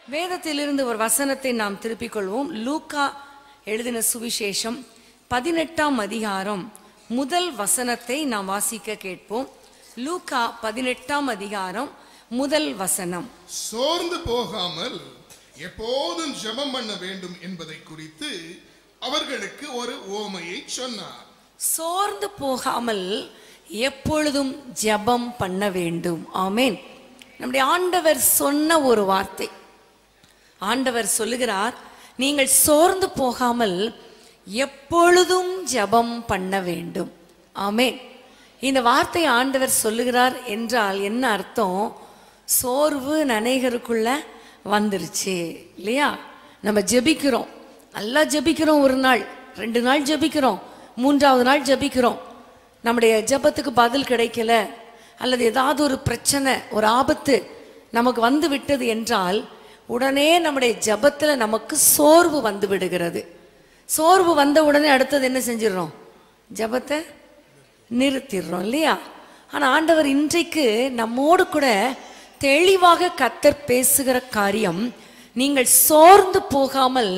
வேதத்திலிருந்து ஒரு வசனத்தை நாம் திருப்பிக் கொள்வோம் லூக்கா எழுதின சுவிசேஷம் பதினெட்டாம் அதிகாரம் முதல் வசனத்தை நாம் வாசிக்க கேட்போம் லூக்கா பதினெட்டாம் அதிகாரம் முதல் வசனம் சோர்ந்து போகாமல் எப்போதும் ஜெபம் பண்ண வேண்டும் என்பதை குறித்து அவர்களுக்கு ஒரு ஓமையை சொன்னார் சோர்ந்து போகாமல் எப்பொழுதும் ஜெபம் பண்ண வேண்டும் ஆமென் நம்முடைய ஆண்டவர் சொன்ன ஒரு வார்த்தை ஆண்டவர் சொல்லுகிறார் நீங்கள் சோர்ந்து போகாமல் எப்பொழுதும் ஜெபம் பண்ண வேண்டும் ஆமென் இந்த வார்த்தை ஆண்டவர் சொல்லுகிறார் என்றால் என்ன அர்த்தம் சோர்வு நனைகருக்குள்ள வந்துருச்சு இல்லையா நம்ம ஜெபிக்கிறோம் நல்லா ஜெபிக்கிறோம் ஒரு நாள் ரெண்டு நாள் ஜெபிக்கிறோம் மூன்றாவது நாள் ஜெபிக்கிறோம் நம்முடைய ஜெபத்துக்கு பதில் கிடைக்கல அல்லது ஏதாவது ஒரு பிரச்சனை ஒரு ஆபத்து நமக்கு வந்து விட்டது என்றால் உடனே நம்முடைய ஜெபத்துல நமக்கு சோர்வு வந்து விடுகிறது சோர்வு வந்த உடனே அடுத்தது என்ன செஞ்சிடறோம் ஜெபத்தை நிறுத்திடுறோம் இல்லையா ஆனா ஆண்டவர் இன்றைக்கு நம்மோடு கூட தெளிவாக கத்தர் பேசுகிற காரியம் நீங்கள் சோர்ந்து போகாமல்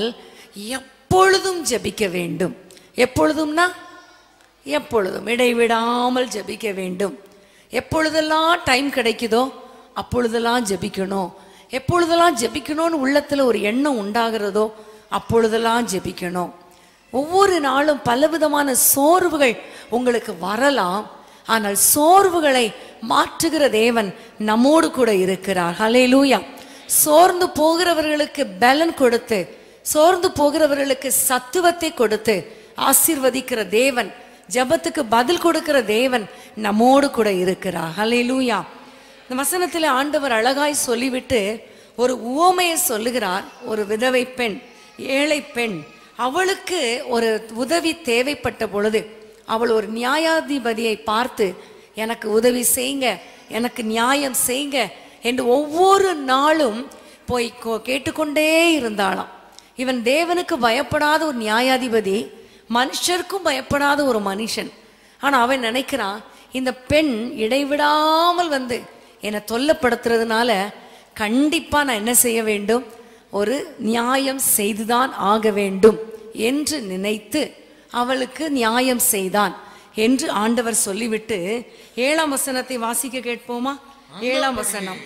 எப்பொழுதும் ஜெபிக்க வேண்டும் எப்பொழுதும்னா எப்பொழுதும் இடைவிடாமல் ஜெபிக்க வேண்டும் எப்பொழுதெல்லாம் டைம் கிடைக்குதோ அப்பொழுதெல்லாம் ஜெபிக்கணும் எப்பொழுதெல்லாம் ஜெபிக்கணும்னு உள்ளத்துல ஒரு எண்ணம் உண்டாகிறதோ அப்பொழுதெல்லாம் ஜெபிக்கணும் ஒவ்வொரு நாளும் பலவிதமான சோர்வுகள் உங்களுக்கு வரலாம் ஆனால் சோர்வுகளை மாற்றுகிற தேவன் நம்மோடு கூட இருக்கிறார் ஹalleluya சோர்ந்து போகிறவர்களுக்கு பலன் கொடுத்து சோர்ந்து போகிறவர்களுக்கு சத்துவத்தை கொடுத்து ஆசீர்வதிக்கிற தேவன் ஜெபத்துக்கு பதில் கொடுக்கிற தேவன் நம்மோடு கூட இருக்கிறார் ஹalleluya இந்த வசனத்தில் ஆண்டவர் அழகாய் சொல்லிவிட்டு ஒரு உவமையை சொல்லுகிறார் ஒரு விதவை பெண் ஏழை பெண் அவளுக்கு ஒரு உதவி தேவைப்பட்ட பொழுது அவள் ஒரு நியாயாதிபதியை பார்த்து எனக்கு உதவி செய்யுங்க எனக்கு நியாயம் செய்யுங்க என்று ஒவ்வொரு நாளும் போய் கொ- கேட்டுக்கொண்டே இருந்தாளாம் இவன் தேவனுக்கு பயப்படாத ஒரு நியாயாதிபதி மனுஷருக்கும் பயப்படாத ஒரு மனுஷன் ஆனா அவன் நினைக்கிறான் இந்த பெண் இடைவிடாமல் வந்து என்னை தொல்லப்படுத்துறதுனால கண்டிப்பா நான் என்ன செய்ய வேண்டும் ஒரு நியாயம் செய்துதான் ஆக வேண்டும் என்று நினைத்து அவளுக்கு நியாயம் செய்தான் என்று ஆண்டவர் சொல்லிவிட்டு ஏழாம் வசனத்தை வாசிக்க கேட்போமா ஏழாம் வசனம்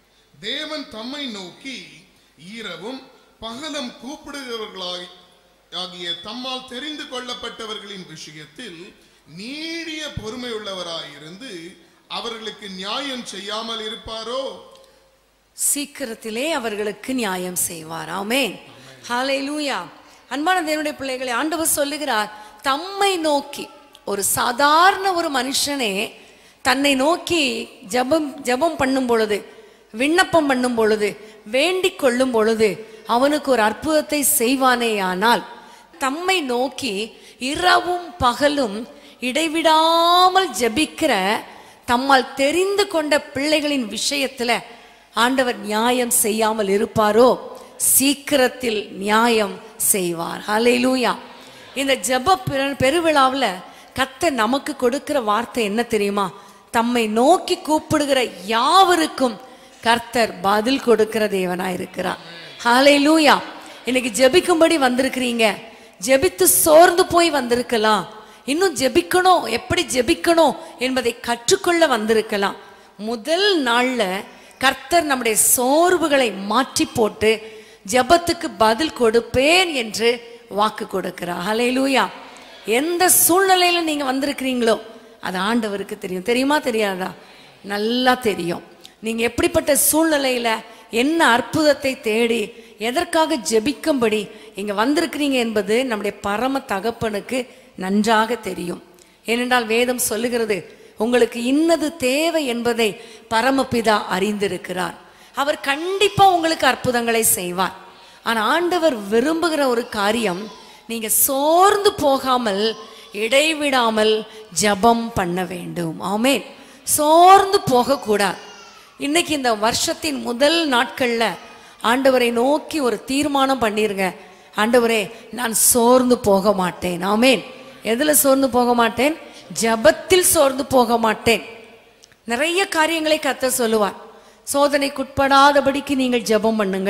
தேவன் தம்மை நோக்கி ஈரவும் பகலும் கூப்பிடுகிறவர்களாய் ஆகிய தம்மால் தெரிந்து கொள்ளப்பட்டவர்களின் விஷயத்தில் நீடிய பொறுமையுள்ளவராயிருந்து அவர்களுக்கு நியாயம் செய்யாமல் இருப்பாரோ சீக்கிரத்திலே அவர்களுக்கு நியாயம் செய்வார் ஆமென் ஹalleluya அன்பான தேவனுடைய பிள்ளைகளை ஆண்டவர் சொல்லுகிறார் தம்மை நோக்கி ஒரு சாதாரண ஒரு மனுஷனே தன்னை நோக்கி ஜெபம் ஜெபம் பண்ணும் பொழுது விண்ணப்பம் பண்ணும் பொழுது வேண்டிக் கொள்ளும் பொழுது அவனுக்கு ஒரு அற்புதத்தை செய்வானேயானால் தம்மை நோக்கி இரவும் பகலும் இடைவிடாமல் ஜெபிக்கிற தம்மால் தெரிந்து கொண்ட பிள்ளைகளின் விஷயத்துல ஆண்டவர் நியாயம் செய்யாமல் இருப்பாரோ சீக்கிரத்தில் நியாயம் செய்வார் ஹalleluya இந்த ஜெப பெரு- பெருவிழாவுல கத்த நமக்கு கொடுக்கிற வார்த்தை என்ன தெரியுமா தம்மை நோக்கி கூப்பிடுகிற யாவருக்கும் கர்த்தர் பதில் கொடுக்கிற தேவனா இருக்கிறார் ஹalleluya இன்னைக்கு ஜெபிக்கும்படி வந்திருக்கிறீங்க ஜெபித்து சோர்ந்து போய் வந்திருக்கலாம் இன்னும் ஜெபிக்கணும் எப்படி ஜெபிக்கணும் என்பதை கற்றுக்கொள்ள வந்திருக்கலாம் முதல் நாள்ல கர்த்தர் நம்முடைய சோர்வுகளை மாற்றி போட்டு ஜெபத்துக்கு பதில் கொடுப்பேன் என்று வாக்கு கொடுக்கிறார் ஹalleluya எந்த சூழ்நிலையில நீங்க வந்திருக்கிறீங்களோ அது ஆண்டவருக்கு தெரியும் தெரியுமா தெரியாதா நல்லா தெரியும் நீங்க எப்படிப்பட்ட சூழ்நிலையில என்ன அற்புதத்தை தேடி எதற்காக ஜெபிக்கும்படி இங்க வந்திருக்கிறீங்க என்பது நம்முடைய பரம தகப்பனுக்கு நன்றாக தெரியும் ஏனென்றால் வேதம் சொல்லுகிறது உங்களுக்கு இன்னது தேவை என்பதை பரமபிதா அறிந்திருக்கிறார் அவர் கண்டிப்பா உங்களுக்கு அற்புதங்களை செய்வார் ஆனா ஆண்டவர் விரும்புகிற ஒரு காரியம் நீங்க சோர்ந்து போகாமல் இடைவிடாமல் ஜெபம் பண்ண வேண்டும் ஆமென் சோர்ந்து போகக்கூடாது இன்னைக்கு இந்த வருஷத்தின் முதல் நாட்கள்ல ஆண்டவரை நோக்கி ஒரு தீர்மானம் பண்ணிருங்க ஆண்டவரே நான் சோர்ந்து போக மாட்டேன் ஆமென் எதுல சோர்ந்து போக மாட்டேன் ஜெபத்தில் சோர்ந்து போக மாட்டேன் நிறைய காரியங்களை கத்த சொல்லுவார் சோதனைக்குட்படாதபடிக்கு நீங்கள் ஜெபம் பண்ணுங்கள்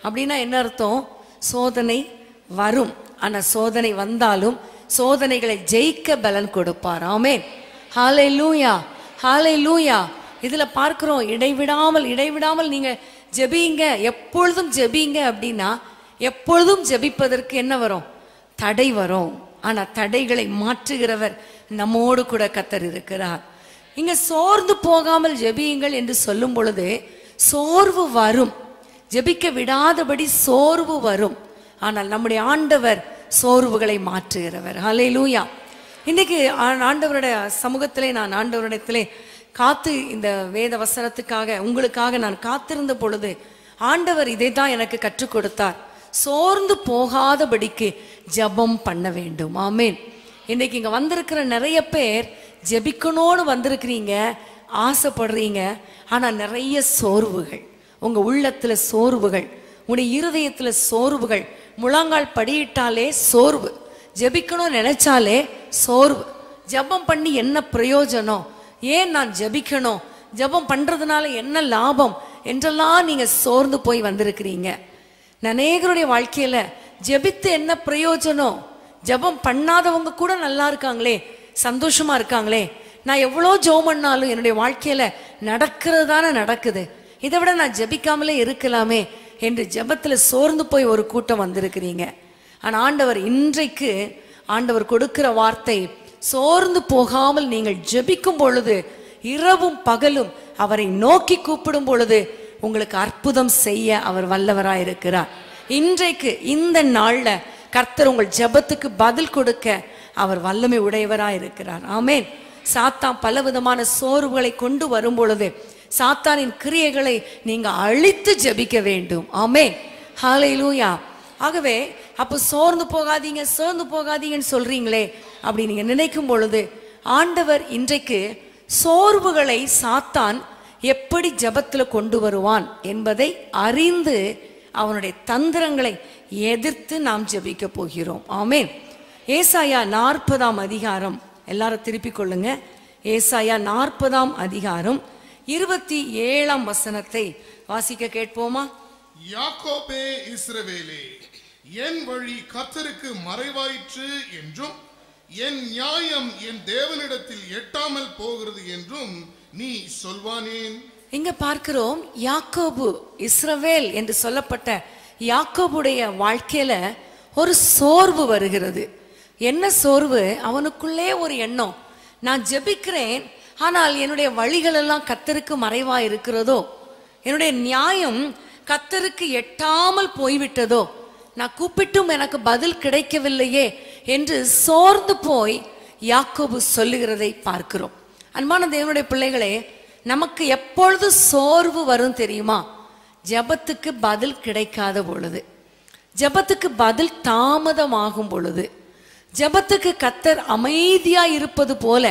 அப்படின்னா என்ன அர்த்தம் சோதனை வரும் ஆனா சோதனை வந்தாலும் சோதனைகளை ஜெயிக்க பலன் கொடுப்பார் ஆமென் ஹாலே லூயா ஹாலே லூயா இதுல பார்க்கிறோம் இடைவிடாமல் இடைவிடாமல் நீங்க ஜெபிங்க எப்பொழுதும் ஜெபிங்க அப்படின்னா எப்பொழுதும் ஜெபிப்பதற்கு என்ன வரும் தடை வரும் ஆனா தடைகளை மாற்றுகிறவர் நம்மோடு கூட கத்தர் இருக்கிறார் இங்க சோர்ந்து போகாமல் ஜெபியுங்கள் என்று சொல்லும் பொழுது சோர்வு வரும் ஜெபிக்க விடாதபடி சோர்வு வரும் ஆனால் நம்முடைய ஆண்டவர் சோர்வுகளை மாற்றுகிறவர் ஹalleluya இன்னைக்கு ஆ- ஆண்டவருடைய சமூகத்திலே நான் ஆண்டவரிடத்திலே காத்து இந்த வேத வசனத்துக்காக உங்களுக்காக நான் காத்திருந்த பொழுது ஆண்டவர் இதை தான் எனக்கு கற்றுக் கொடுத்தார் சோர்ந்து போகாதபடிக்கு ஜெபம் பண்ண வேண்டும் ஆமென் இன்னைக்கு இங்க வந்திருக்கிற நிறைய பேர் ஜெபிக்கணும்னு வந்திருக்கிறீங்க ஆசைப்படுறீங்க ஆனா நிறைய சோர்வுகள் உங்க உள்ளத்துல சோர்வுகள் உங்களுடைய இருதயத்துல சோர்வுகள் முழங்கால் படியிட்டாலே சோர்வு ஜெபிக்கணும்னு நினைச்சாலே சோர்வு ஜெபம் பண்ணி என்ன பிரயோஜனம் ஏன் நான் ஜெபிக்கணும் ஜெபம் பண்றதுனால என்ன லாபம் என்றெல்லாம் நீங்க சோர்ந்து போய் வந்திருக்கிறீங்க அநேகருடைய வாழ்க்கையில ஜெபித்து என்ன பிரயோஜனம் ஜெபம் பண்ணாதவங்க கூட நல்லா இருக்காங்களே சந்தோஷமா இருக்காங்களே நான் எவ்வளோ ஜெபம் பண்ணாலும் என்னுடைய வாழ்க்கையில நடக்கிறது தானே நடக்குது இதை விட நான் ஜெபிக்காமலே இருக்கலாமே என்று ஜெபத்துல சோர்ந்து போய் ஒரு கூட்டம் வந்திருக்கிறீங்க ஆனா ஆண்டவர் இன்றைக்கு ஆண்டவர் கொடுக்கிற வார்த்தை சோர்ந்து போகாமல் நீங்கள் ஜெபிக்கும் பொழுது இரவும் பகலும் அவரை நோக்கி கூப்பிடும் பொழுது உங்களுக்கு அற்புதம் செய்ய அவர் வல்லவராயிருக்கிறார் இன்றைக்கு இந்த நாள்ல கர்த்தர் உங்கள் ஜெபத்துக்கு பதில் கொடுக்க அவர் வல்லமை உடையவராயிருக்கிறார் ஆமென் சாத்தான் பலவிதமான சோர்வுகளை கொண்டு வரும் பொழுது சாத்தானின் கிரியைகளை நீங்க அழித்து ஜெபிக்க வேண்டும் ஆமென் ஹalleluya ஆகவே அப்போ சோர்ந்து போகாதீங்க சோர்ந்து போகாதீங்கன்னு சொல்றீங்களே அப்படி நீங்க நினைக்கும் பொழுது ஆண்டவர் இன்றைக்கு சோர்வுகளை சாத்தான் எப்படி ஜெபத்துல கொண்டு வருவான் என்பதை அறிந்து அவனுடைய தந்திரங்களை எதிர்த்து நாம் ஜெபிக்க போகிறோம் ஆமென் ஏசாயா நாற்பதாம் அதிகாரம் எல்லாரும் திருப்பிக் கொள்ளுங்க ஏசாயா நாற்பதாம் அதிகாரம் இருபத்தி ஏழாம் வசனத்தை வாசிக்க கேட்போமா யாக்கோபே இஸ்ரவேலே என் வழி கர்த்தருக்கு மறைவாயிற்று என்றும் என் நியாயம் என் தேவனிடத்தில் எட்டாமல் போகிறது என்றும் நீ சொல்வானேன் இங்க பார்க்கிறோம் யாக்கோபு இஸ்ரவேல் என்று சொல்லப்பட்ட யாக்கோபுடைய வாழ்க்கையில ஒரு சோர்வு வருகிறது என்ன சோர்வு அவனுக்குள்ளே ஒரு எண்ணம் நான் ஜெபிக்கிறேன் ஆனால் என்னுடைய வழிகள் எல்லாம் கத்தருக்கு மறைவா இருக்கிறதோ என்னுடைய நியாயம் கத்தருக்கு எட்டாமல் போய்விட்டதோ நான் கூப்பிட்டும் எனக்கு பதில் கிடைக்கவில்லையே என்று சோர்ந்து போய் யாக்கோபு சொல்லுகிறதை பார்க்கிறோம் அன்பான தேவனுடைய பிள்ளைகளே நமக்கு எப்பொழுது சோர்வு வரும் தெரியுமா ஜெபத்துக்கு பதில் கிடைக்காத பொழுது ஜெபத்துக்கு பதில் தாமதமாகும் பொழுது ஜெபத்துக்கு கத்தர் அமைதியா இருப்பது போல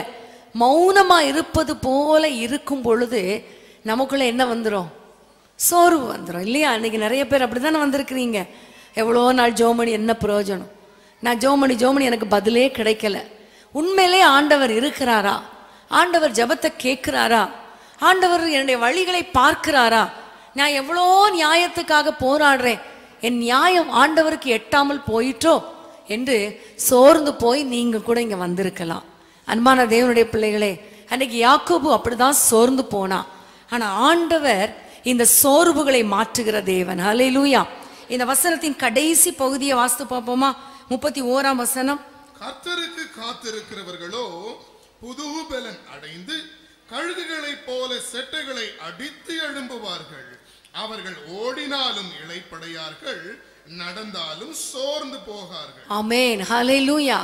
மௌனமா இருப்பது போல இருக்கும் பொழுது நமக்குள்ள என்ன வந்துரும் சோர்வு வந்துடும் இல்லையா இன்னைக்கு நிறைய பேர் அப்படித்தானே வந்திருக்கிறீங்க எவ்வளோ நாள் ஜோமணி என்ன பிரயோஜனம் நான் ஜோமணி ஜோமணி எனக்கு பதிலே கிடைக்கல உண்மையிலே ஆண்டவர் இருக்கிறாரா ஆண்டவர் ஜெபத்தை கேட்கிறாரா ஆண்டவர் என்னுடைய வழிகளை பார்க்கிறாரா நான் எவ்வளோ நியாயத்துக்காக போராடுறேன் என் நியாயம் ஆண்டவருக்கு எட்டாமல் போயிற்றோ என்று சோர்ந்து போய் நீங்க கூட இங்க வந்திருக்கலாம் அன்பான தேவனுடைய பிள்ளைகளே அன்னைக்கு யாக்கோபு அப்படிதான் சோர்ந்து போனா ஆனா ஆண்டவர் இந்த சோர்வுகளை மாற்றுகிற தேவன் ஹalleluya இந்த வசனத்தின் கடைசி பகுதியை வாசித்து பார்ப்போமா முப்பத்தி ஓராம் வசனம் கர்த்தருக்கு காத்திருக்கிறவர்களோ புது பலன் அடைந்து கழுகுகளைப் போல செட்டைகளை அடித்து எழும்புவார்கள் அவர்கள் ஓடினாலும் இளைப்படையார்கள் நடந்தாலும் சோர்ந்து போகார்கள் ஆமென் ஹalleluya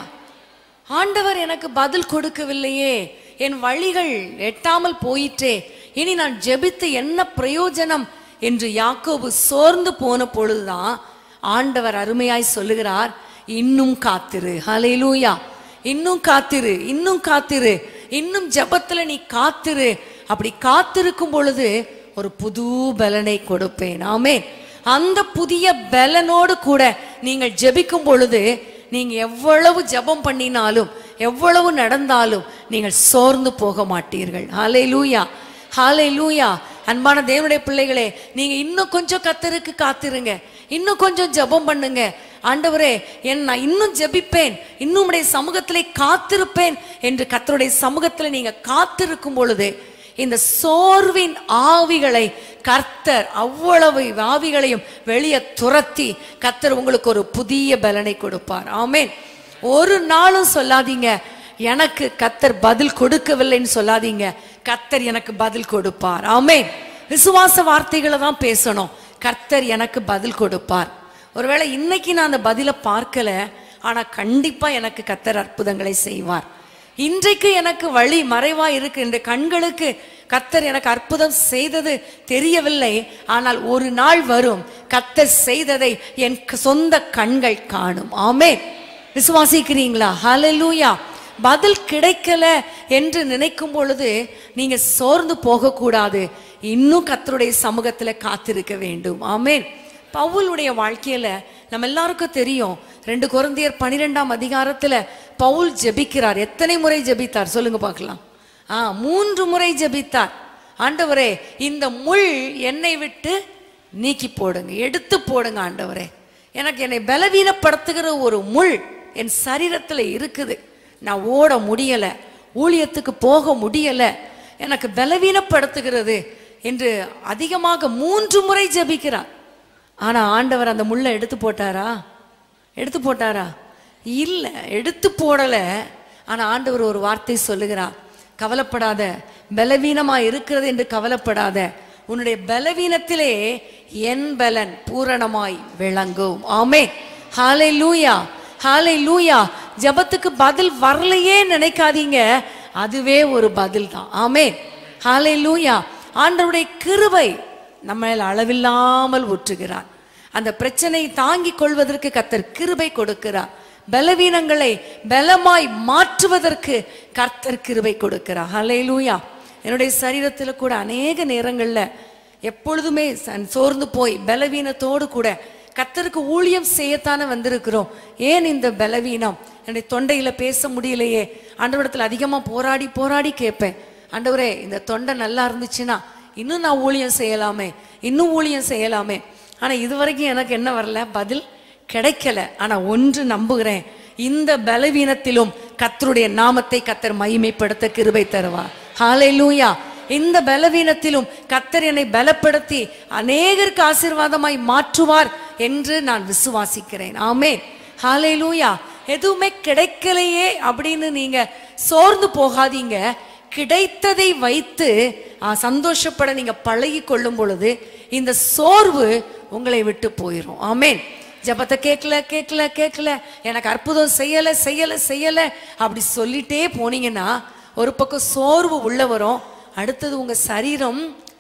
ஆண்டவர் எனக்கு பதில் கொடுக்கவில்லையே என் வழிகள் எட்டாமல் போயிற்றே இனி நான் ஜெபித்து என்ன பிரயோஜனம் என்று யாக்கோபு சோர்ந்து போன பொழுதுதான் ஆண்டவர் அருமையாய் சொல்லுகிறார் இன்னும் காத்திரு ஹalleluya இன்னும் காத்திரு இன்னும் காத்திரு இன்னும் ஜெபத்துல நீ காத்திரு அப்படி காத்திருக்கும் பொழுது ஒரு புது பலனை கொடுப்பேன் ஆமென் அந்த புதிய பலனோடு கூட நீங்கள் ஜெபிக்கும் பொழுது நீங்க எவ்வளவு ஜெபம் பண்ணினாலும் எவ்வளவு நடந்தாலும் நீங்கள் சோர்ந்து போக மாட்டீர்கள் ஹாலே லூயா ஹாலே லூயா அன்பான தேவனுடைய பிள்ளைகளே நீங்க இன்னும் கொஞ்சம் கத்தருக்கு காத்திருங்க இன்னும் கொஞ்சம் ஜெபம் பண்ணுங்க ஆண்டவரே என் நான் இன்னும் ஜெபிப்பேன் இன்னும் உம்முடைய சமூகத்திலே காத்திருப்பேன் என்று கர்த்தருடைய சமூகத்தில் நீங்க காத்திருக்கும் பொழுது இந்த சோர்வின் ஆவிகளை கர்த்தர் அவ்வளவு ஆவிகளையும் வெளியே துரத்தி கர்த்தர் உங்களுக்கு ஒரு புதிய பலனை கொடுப்பார் ஆமென் ஒரு நாளும் சொல்லாதீங்க எனக்கு கர்த்தர் பதில் கொடுக்கவில்லைன்னு சொல்லாதீங்க கர்த்தர் எனக்கு பதில் கொடுப்பார் ஆமென் விசுவாச வார்த்தைகளை தான் பேசணும் கர்த்தர் எனக்கு பதில் கொடுப்பார் ஒருவேளை இன்னைக்கு நான் அந்த பதிலை பார்க்கல ஆனா கண்டிப்பா எனக்கு கர்த்தர் அற்புதங்களை செய்வார் இன்றைக்கு எனக்கு வழி மறைவா இருக்கு இந்த கண்களுக்கு கர்த்தர் எனக்கு அற்புதம் செய்தது தெரியவில்லை ஆனால் ஒரு நாள் வரும் கர்த்தர் செய்ததை என் க- சொந்த கண்கள் காணும் ஆமென் விசுவாசிக்கிறீங்களா ஹalleluya பதில் கிடைக்கல என்று நினைக்கும் பொழுது நீங்க சோர்ந்து போகக்கூடாது இன்னும் கர்த்தருடைய சமூகத்துல காத்திருக்க வேண்டும் ஆமென் பவுலுடைய வாழ்க்கையில நம்ம எல்லாருக்கும் தெரியும் ரெண்டு கொரிந்தியர் பனிரெண்டாம் அதிகாரத்துல பவுல் ஜெபிக்கிறார் எத்தனை முறை ஜெபித்தார் சொல்லுங்க பார்க்கலாம் ஆ மூன்று முறை ஜெபித்தார் ஆண்டவரே இந்த முள் என்னை விட்டு நீக்கி போடுங்க எடுத்து போடுங்க ஆண்டவரே எனக்கு என்னை பலவீனப்படுத்துகிற ஒரு முள் என் சரீரத்துல இருக்குது நான் ஓட முடியல ஊழியத்துக்கு போக முடியல எனக்கு பலவீனப்படுத்துகிறது என்று அதிகமாக மூன்று முறை ஜெபிக்கிறார் ஆனா ஆண்டவர் அந்த முள்ளை எடுத்து போட்டாரா எடுத்து போட்டாரா இல்ல எடுத்து போடல ஆனா ஆண்டவர் ஒரு வார்த்தை சொல்லுகிறார் கவலைப்படாத பலவீனமா இருக்கிறது என்று கவலைப்படாத உன்னுடைய பலவீனத்திலே என் பலன் பூரணமாய் விளங்கும் ஆமே ஹாலை லூயா ஹாலை லூயா ஜபத்துக்கு பதில் வரலையே நினைக்காதீங்க அதுவே ஒரு பதில் தான் ஆமே ஹாலை லூயா ஆண்டவருடைய கிருபை நம்ம அளவில்லாமல் ஊற்றுகிறார் அந்த பிரச்சனை தாங்கிக் கொள்வதற்கு கர்த்தர் கிருபை கொடுக்கிறார் பலவீனங்களை பலமாய் மாற்றுவதற்கு கர்த்தர் கிருபை கொடுக்கிறார் ஹalleluya என்னுடைய சரீரத்துல கூட அநேக நேரங்கள்ல எப்பொழுதுமே ச- சோர்ந்து போய் பலவீனத்தோடு கூட கர்த்தருக்கு ஊழியம் செய்யத்தானே வந்திருக்கிறோம் ஏன் இந்த பலவீனம் என்னுடைய தொண்டையில பேச முடியலையே ஆண்டவரிடத்துல அதிகமா போராடி போராடி கேட்பேன் ஆண்டவரே இந்த தொண்டை நல்லா இருந்துச்சுன்னா இன்னும் நான் ஊழியம் செய்யலாமே இன்னும் ஊழியம் செய்யலாமே ஆனா இதுவரைக்கும் எனக்கு என்ன வரல பதில் கிடைக்கல ஆனா ஒன்று நம்புகிறேன் இந்த பலவீனத்திலும் கர்த்தருடைய நாமத்தை கத்தர் மகிமைப்படுத்த கிருபை தருவார் ஹalleluya இந்த பலவீனத்திலும் கத்தர் என்னை பலப்படுத்தி அநேகருக்கு ஆசீர்வாதமாய் மாற்றுவார் என்று நான் விசுவாசிக்கிறேன் ஆமென் ஹalleluya எதுவுமே கிடைக்கலையே அப்படின்னு நீங்க சோர்ந்து போகாதீங்க கிடைத்ததை வைத்து ஆ, சந்தோஷப்பட நீங்க பழகி கொள்ளும் பொழுது இந்த சோர்வு உங்களை விட்டு போயிடும் ஆமென் ஜெபத்தை கேட்கல கேட்கல கேட்கல எனக்கு அற்புதம் செய்யல செய்யல செய்யல அப்படி சொல்லிட்டே போனீங்கன்னா ஒரு பக்கம் சோர்வு உள்ள வரும் அடுத்தது உங்க சரீரம்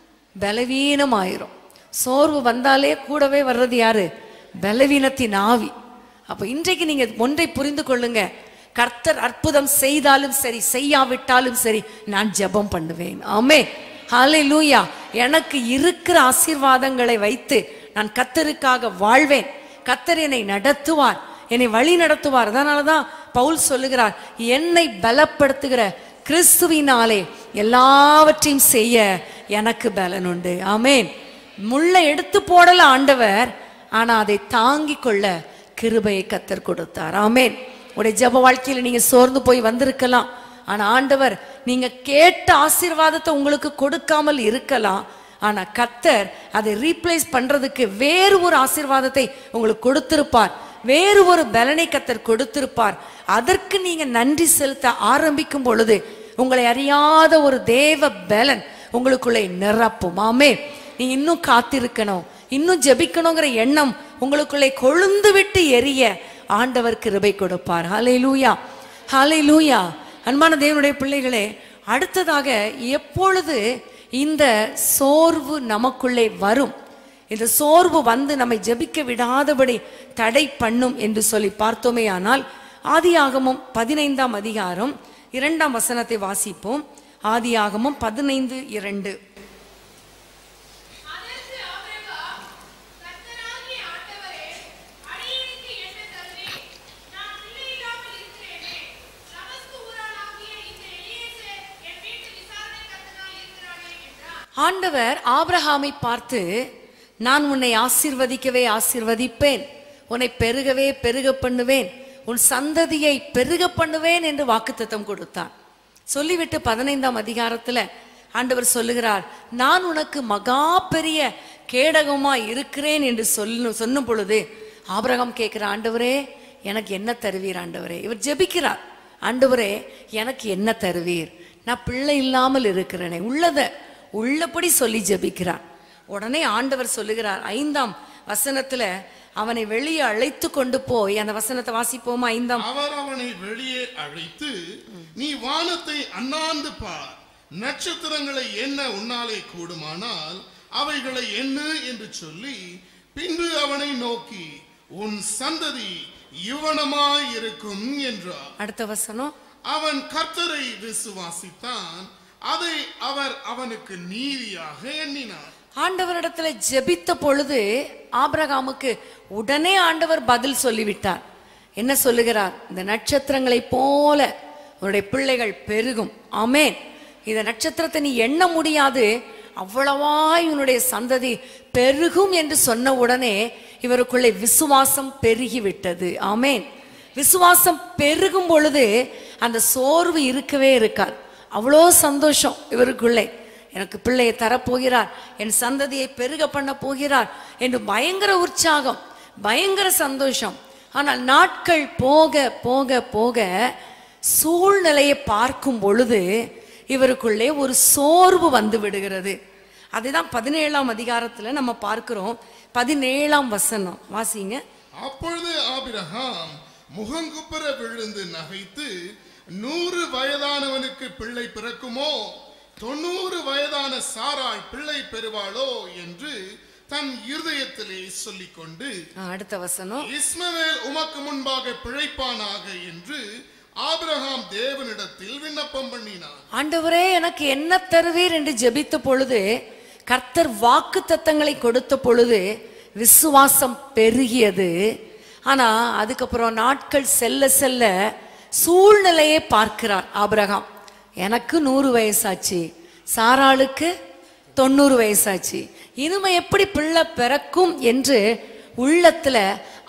பலவீனமாயிரும் சோர்வு வந்தாலே கூடவே வர்றது யாரு பலவீனத்தின் ஆவி அப்ப இன்றைக்கு நீங்க ஒன்றை புரிந்து கொள்ளுங்க கர்த்தர் அற்புதம் செய்தாலும் சரி செய்யாவிட்டாலும் சரி நான் ஜெபம் பண்ணுவேன் ஆமே ஹalleluya எனக்கு இருக்கிற ஆசீர்வாதங்களை வைத்து நான் கர்த்தருக்காக வாழ்வேன் கர்த்தர் என்னை நடத்துவார் என்னை வழி நடத்துவார் அதனால தான் பவுல் சொல்லுகிறார் என்னை பலப்படுத்துகிற கிறிஸ்துவினாலே எல்லாவற்றையும் செய்ய எனக்கு பலன் உண்டு ஆமென் முள்ளை எடுத்து போடல ஆண்டவர் ஆனா அதை தாங்கிக் கொள்ள கிருபையை கத்தர் கொடுத்தார் ஆமென் உடைய ஜெப வாழ்க்கையில நீங்க சோர்ந்து போய் வந்திருக்கலாம் ஆனா ஆண்டவர் நீங்க கேட்ட ஆசீர்வாதத்தை உங்களுக்கு கொடுக்காமல் இருக்கலாம் ஆனா கத்தர் அதை ரீப்ளேஸ் பண்றதுக்கு வேறு ஒரு ஆசீர்வாதத்தை உங்களுக்கு கொடுத்திருப்பார் வேறு ஒரு பலனை கத்தர் கொடுத்திருப்பார் அதற்கு நீங்க நன்றி செலுத்த ஆரம்பிக்கும் பொழுது உங்களை அறியாத ஒரு தேவ பலன் உங்களுக்குள்ளே நிரப்பும் ஆமே நீ இன்னும் காத்திருக்கணும் இன்னும் ஜெபிக்கணுங்கிற எண்ணம் உங்களுக்குள்ளே கொழுந்து விட்டு எரிய ஆண்டவர் கிருபை கொடுப்பார் ஹாலே லூயா ஹாலே லூயா அன்பான தேவனுடைய பிள்ளைகளே அடுத்ததாக எப்பொழுது இந்த சோர்வு நமக்குள்ளே வரும் இந்த சோர்வு வந்து நம்மை ஜெபிக்க விடாதபடி தடை பண்ணும் என்று சொல்லி பார்த்தோமே ஆனால் ஆதியாகமம் பதினைந்தாம் அதிகாரம் இரண்டாம் வசனத்தை வாசிப்போம் ஆதியாகமம் பதினைந்து இரண்டு அதற்கு ஆபிரகாம், கர்த்தராகிய ஆண்டவரே, அடியேனுக்கு என்ன தருவீர்? நான் பிள்ளையில்லாமல் இருக்கிறேனே. தமஸ்கு ஊரானாகிய இந்த எலியேசர் என் வீட்டு விசாரணைக்கர்த்தனாய் இருக்கிறானே என்றான். ஆண்டவர் ஆபிரகாமை பார்த்து நான் உன்னை ஆசீர்வதிக்கவே ஆசீர்வதிப்பேன் உன்னை பெருகவே பெருக பண்ணுவேன் உன் சந்ததியை பெருக பண்ணுவேன் என்று வாக்குத்தத்தம் கொடுத்தான் சொல்லிவிட்டு பதினைந்தாம் அதிகாரத்துல ஆண்டவர் சொல்லுகிறார் நான் உனக்கு மகா பெரிய கேடகமா இருக்கிறேன் என்று சொல்லு சொன்னும் பொழுது ஆபிரகாம் கேட்கிற ஆண்டவரே எனக்கு என்ன தருவீர் ஆண்டவரே இவர் ஜெபிக்கிறார் ஆண்டவரே எனக்கு என்ன தருவீர் நான் பிள்ளை இல்லாமல் இருக்கிறேனே உள்ளத உள்ளபடி சொல்லி ஜெபிக்கிறார் உடனே ஆண்டவர் சொல்லுகிறார் ஐந்தாம் வசனத்துல அவனை வெளியே அழைத்து கொண்டு போய் அந்த வசனத்தை வாசிப்போமா ஐந்தாம் அவர் அவனை வெளியே அழைத்து நீ வானத்தை அண்ணாந்து பார் நட்சத்திரங்களை எண்ண உன்னாலே கூடுமானால் அவைகளை எண்ணு என்று சொல்லி பின்பு அவனை நோக்கி உன் சந்ததி யுவனமாய் இருக்கும் என்றார் அடுத்த வசனம் அவன் கர்த்தரை விசுவாசித்தான் அதை அவர் அவனுக்கு நீதியாக எண்ணினார் ஆண்டவரிடத்துல ஜெபித்த பொழுது ஆபிரகாமுக்கு உடனே ஆண்டவர் பதில் சொல்லிவிட்டார் என்ன சொல்லுகிறார் இந்த நட்சத்திரங்களைப் போல உன்னுடைய பிள்ளைகள் பெருகும் ஆமென் இந்த நட்சத்திரத்தை நீ எண்ண முடியாது அவ்வளவாய் உன்னுடைய சந்ததி பெருகும் என்று சொன்ன உடனே இவருக்குள்ளே விசுவாசம் பெருகிவிட்டது ஆமென் விசுவாசம் பெருகும் பொழுது அந்த சோர்வு இருக்கவே இருக்காது அவ்வளோ சந்தோஷம் இவருக்குள்ளே எனக்கு பிள்ளையை தரப்போகிறார் என் சந்ததியை பெருக பண்ண போகிறார் என்று பயங்கர உற்சாகம் பயங்கர சந்தோஷம் ஆனால் நாட்கள் போக போக போக சூழ்நிலையை பார்க்கும் பொழுது இவருக்குள்ளே ஒரு சோர்வு வந்து விடுகிறது அதுதான் பதினேழாம் அதிகாரத்துல நம்ம பார்க்கிறோம் பதினேழாம் வசனம் வாசிங்க அப்பொழுது ஆபிரகாம் முகங்குப்புற விழுந்து நகைத்து நூறு வயதானவனுக்கு பிள்ளை பிறக்குமோ தொண்ணூறு வயதான சாராள் பிள்ளை பெறுவாளோ என்று தன் இருதயத்திலே சொல்லிக்கொண்டு ஆ, அடுத்த வசனம் இஸ்மவேல் உமக்கு முன்பாக பிழைப்பானாக என்று ஆபிரகாம் தேவனிடத்தில் விண்ணப்பம் பண்ணினான் ஆண்டவரே எனக்கு என்ன தருவீர் என்று ஜெபித்த பொழுது கர்த்தர் வாக்கு தத்தங்களை கொடுத்த பொழுது விசுவாசம் பெருகியது ஆனா அதுக்கப்புறம் நாட்கள் செல்ல செல்ல சூழ்நிலையை பார்க்கிறார் ஆபிரகாம் எனக்கு நூறு வயசாச்சு சாராளுக்கு தொண்ணூறு வயசாச்சு இனிமே எப்படி பிள்ளை பிறக்கும் என்று உள்ளத்துல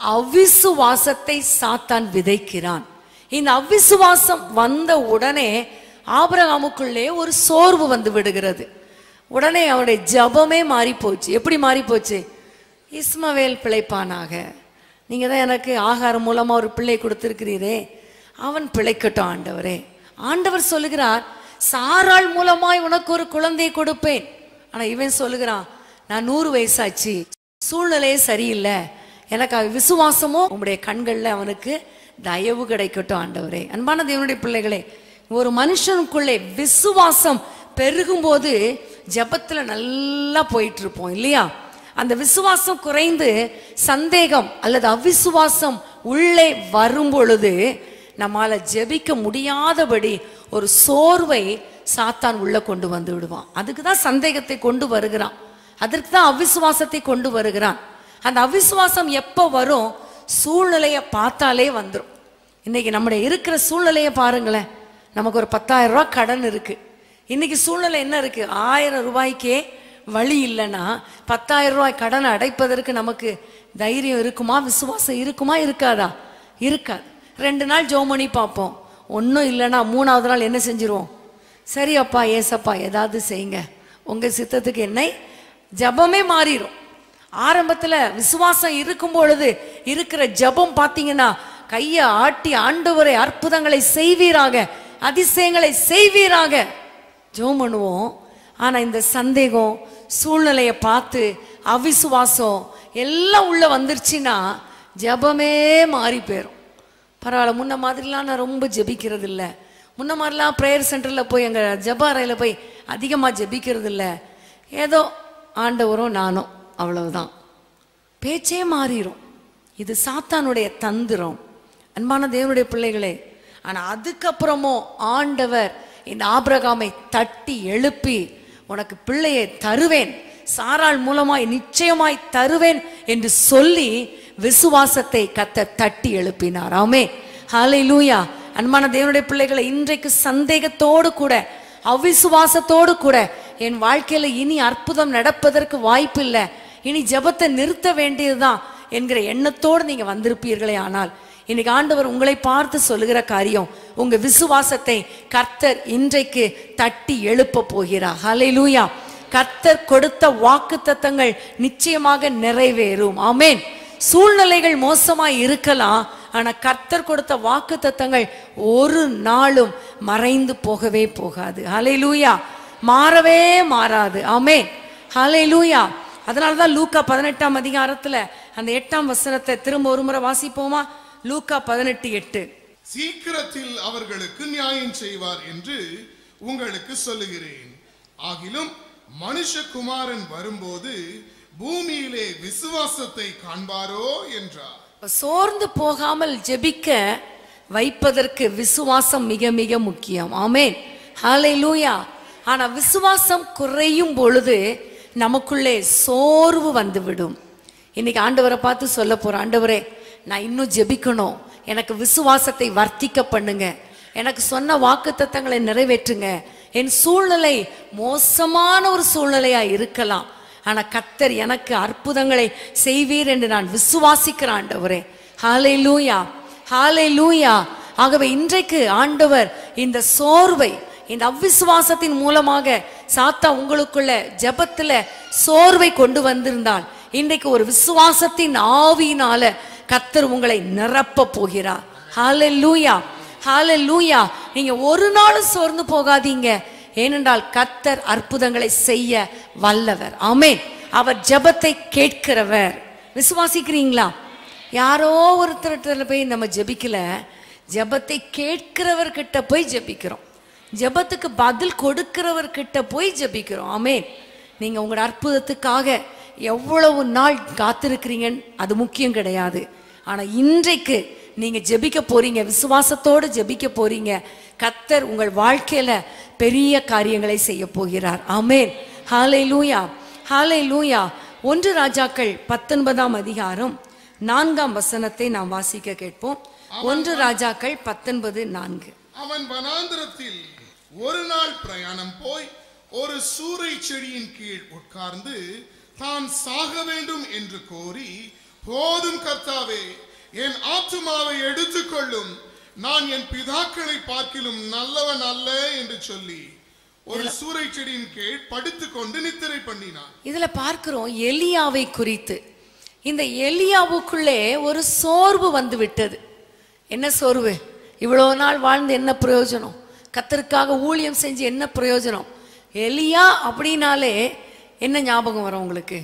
அவிசுவாசத்தை சாத்தான் விதைக்கிறான் இந்த அவிசுவாசம் வந்த உடனே ஆபிரகாமுக்குள்ளே ஒரு சோர்வு வந்து விடுகிறது உடனே அவனுடைய ஜபமே மாறி போச்சு எப்படி மாறி போச்சு இஸ்மவேல் பிழைப்பானாக நீங்க தான் எனக்கு ஆகாரம் மூலமா ஒரு பிள்ளை கொடுத்திருக்கிறீரே அவன் பிழைக்கட்டும் ஆண்டவரே ஆண்டவர் சொல்லுகிறார் சாராள் மூலமாய் உனக்கு ஒரு குழந்தையை கொடுப்பேன் ஆனா இவன் சொல்லுகிறான் நான் நூறு வயசாச்சு சூழ்நிலையே சரியில்லை எனக்கு அவ விசுவாசமோ உங்களுடைய கண்கள்ல அவனுக்கு தயவு கிடைக்கட்டும் ஆண்டவரே அன்பான தேவனுடைய பிள்ளைகளே ஒரு மனுஷனுக்குள்ளே விசுவாசம் பெருகும்போது ஜெபத்துல நல்லா போயிட்டு இருப்போம் இல்லையா அந்த விசுவாசம் குறைந்து சந்தேகம் அல்லது அவிசுவாசம் உள்ளே வரும் பொழுது நம்மால ஜெபிக்க முடியாதபடி ஒரு சோர்வை சாத்தான் உள்ள கொண்டு வந்து விடுவான் அதுக்கு தான் சந்தேகத்தை கொண்டு வருகிறான் அதற்கு தான் அவிசுவாசத்தை கொண்டு வருகிறான் அந்த அவிசுவாசம் எப்போ வரும் சூழ்நிலையை பார்த்தாலே வந்துடும் இன்னைக்கு நம்முடைய இருக்கிற சூழ்நிலையை பாருங்களேன் நமக்கு ஒரு பத்தாயிரம் ரூபாய் கடன் இருக்கு இன்னைக்கு சூழ்நிலை என்ன இருக்கு ஆயிரம் ரூபாய்க்கே வழி இல்லைன்னா பத்தாயிரம் ரூபாய் கடனை அடைப்பதற்கு நமக்கு தைரியம் இருக்குமா விசுவாசம் இருக்குமா இருக்காதா இருக்காது ரெண்டு நாள் ஜோம் பண்ணி பார்ப்போம் ஒன்றும் இல்லைன்னா மூணாவது நாள் என்ன செஞ்சிருவோம் சரி அப்பா ஏசப்பா ஏதாவது செய்யுங்க உங்க சித்தத்துக்கு என்னை ஜபமே மாறிடும் ஆரம்பத்துல விசுவாசம் இருக்கும் பொழுது இருக்கிற ஜபம் பார்த்தீங்கன்னா கையை ஆட்டி ஆண்டவரை அற்புதங்களை செய்வீராக அதிசயங்களை செய்வீராக ஜெபம் பண்ணுவோம் ஆனா இந்த சந்தேகம் சூழ்நிலையை பார்த்து அவிசுவாசம் எல்லாம் உள்ள வந்துருச்சுன்னா ஜெபமே மாறி போயிடும் பரவாயில்ல முன்ன மாதிரிலாம் நான் ரொம்ப ஜெபிக்கிறது இல்ல முன்ன மாதிரிலாம் ப்ரேயர் சென்டரில் போய் எங்கள் ஜெப அறையில் போய் அதிகமாக ஜெபிக்கிறது இல்ல ஏதோ ஆண்டவரும் நானும் அவ்வளவுதான் பேச்சே மாறிடும் இது சாத்தானுடைய தந்திரம் அன்பான தேவனுடைய பிள்ளைகளே ஆனா அதுக்கப்புறமும் ஆண்டவர் இந்த ஆபிரகாமை தட்டி எழுப்பி உனக்கு பிள்ளையை தருவேன் சாராள் மூலமாய் நிச்சயமாய் தருவேன் என்று சொல்லி விசுவாசத்தை கத்த தட்டி எழுப்பினார் ஆமே ஹாலை லூயா அன்பான தேவனுடைய பிள்ளைகளை இன்றைக்கு சந்தேகத்தோடு கூட அவிசுவாசத்தோடு கூட என் வாழ்க்கையில இனி அற்புதம் நடப்பதற்கு வாய்ப்பில்லை இனி ஜெபத்தை நிறுத்த வேண்டியதுதான் என்கிற எண்ணத்தோடு நீங்க வந்திருப்பீர்களே ஆனால் இன்னைக்கு ஆண்டவர் உங்களை பார்த்து சொல்லுகிற காரியம் உங்க விசுவாசத்தை கர்த்தர் இன்றைக்கு தட்டி எழுப்ப போகிறார் ஹalleluya கர்த்தர் கொடுத்த வாக்குத்தத்தங்கள் நிச்சயமாக நிறைவேறும் ஆமென் சூழ்நிலைகள் மோசமாய் இருக்கலாம் ஆனா கர்த்தர் கொடுத்த வாக்குத்தத்தங்கள் ஒரு நாளும் மறைந்து போகவே போகாது ஹalleluya மாறவே மாறாது ஆமென் ஹalleluya அதனால தான் லூக்கா பதினெட்டாம் அதிகாரத்துல அந்த எட்டாம் வசனத்தை திரும்ப ஒரு முறை வாசிப்போமா லூக்கா பதினெட்டு எட்டு சீக்கிரத்தில் அவர்களுக்கு நியாயம் செய்வார் என்று உங்களுக்கு சொல்லுகிறேன் ஆகிலும் மனுஷகுமாரன் வரும்போது பூமியிலே விசுவாசத்தை காண்பாரோ என்றார் சோர்ந்து போகாமல் ஜெபிக்க வைப்பதற்கு விசுவாசம் மிக மிக முக்கியம் ஆமென் ஹalleluya ஆனா விசுவாசம் குறையும் பொழுது நமக்குள்ளே சோர்வு வந்துவிடும் இன்னைக்கு ஆண்டவரை பார்த்து சொல்ல போறேன் ஆண்டவரே நான் இன்னும் ஜெபிக்கணும் எனக்கு விசுவாசத்தை வர்த்திக்க பண்ணுங்க எனக்கு சொன்ன வாக்குத்தத்தங்களை நிறைவேற்றுங்க என் சூழ்நிலை மோசமான ஒரு சூழ்நிலையா இருக்கலாம் ஆனா கத்தர் எனக்கு அற்புதங்களை செய்வீர் என்று நான் விசுவாசிக்கிற ஆண்டவரே ஹாலே லூயா ஹாலே லூயா ஆகவே இன்றைக்கு ஆண்டவர் இந்த சோர்வை இந்த அவ்விசுவாசத்தின் மூலமாக சாத்தா உங்களுக்குள்ள ஜெபத்துல சோர்வை கொண்டு வந்திருந்தால் இன்றைக்கு ஒரு விசுவாசத்தின் ஆவியினால கத்தர் உங்களை நிரப்ப போகிறார் ஹாலே லூயா ஹாலே லூயா நீங்க ஒரு நாளும் சோர்ந்து போகாதீங்க ஏனென்றால் கத்தர் அற்புதங்களை செய்ய வல்லவர் ஆமென் அவர் ஜெபத்தை கேட்கிறவர் விசுவாசிக்கிறீங்களா யாரோ ஒருத்தர்கிட்ட போய் நம்ம ஜெபிக்கல ஜெபத்தை கேட்கிறவர்கிட்ட போய் ஜெபிக்கிறோம் ஜெபத்துக்கு பதில் கொடுக்கிறவர்கிட்ட போய் ஜெபிக்கிறோம் ஆமென் நீங்க உங்களோட அற்புதத்துக்காக எவ்வளவு நாள் காத்திருக்கிறீங்கன்னு அது முக்கியம் கிடையாது ஆனா இன்றைக்கு நீங்க ஜெபிக்க போறீங்க விசுவாசத்தோடு ஜெபிக்க போறீங்க கத்தர் உங்கள் வாழ்க்கையில பெரிய காரியங்களை செய்ய போகிறார் ஆமென் ஹாலே லூயா ஹாலே லூயா ஒன்று ராஜாக்கள் பத்தொன்பதாம் அதிகாரம் நான்காம் வசனத்தை நாம் வாசிக்க கேட்போம் ஒன்று ராஜாக்கள் பத்தொன்பது நான்கு அவன் வனாந்திரத்தில் ஒரு நாள் பிரயாணம் போய் ஒரு சூறை செடியின் கீழ் உட்கார்ந்து தான் சாக வேண்டும் என்று கோரி போதும் கர்த்தாவே என் ஆத்துமாவை எடுத்துக்கொள்ளும் நான் என் பிதாக்களை பார்க்கிலும் நல்லவன் அல்ல என்று சொல்லி ஒரு சூறை செடியின் கீழ் படுத்துக்கொண்டு நித்திரை பண்ணினான் இதுல பார்க்கிறோம் எலியாவை குறித்து இந்த எலியாவுக்குள்ளே ஒரு சோர்வு வந்து விட்டது என்ன சோர்வு இவ்வளவு நாள் வாழ்ந்து என்ன பிரயோஜனம் கத்தருக்காக ஊழியம் செஞ்சு என்ன பிரயோஜனம் எலியா அப்படின்னாலே என்ன ஞாபகம் வரும் உங்களுக்கு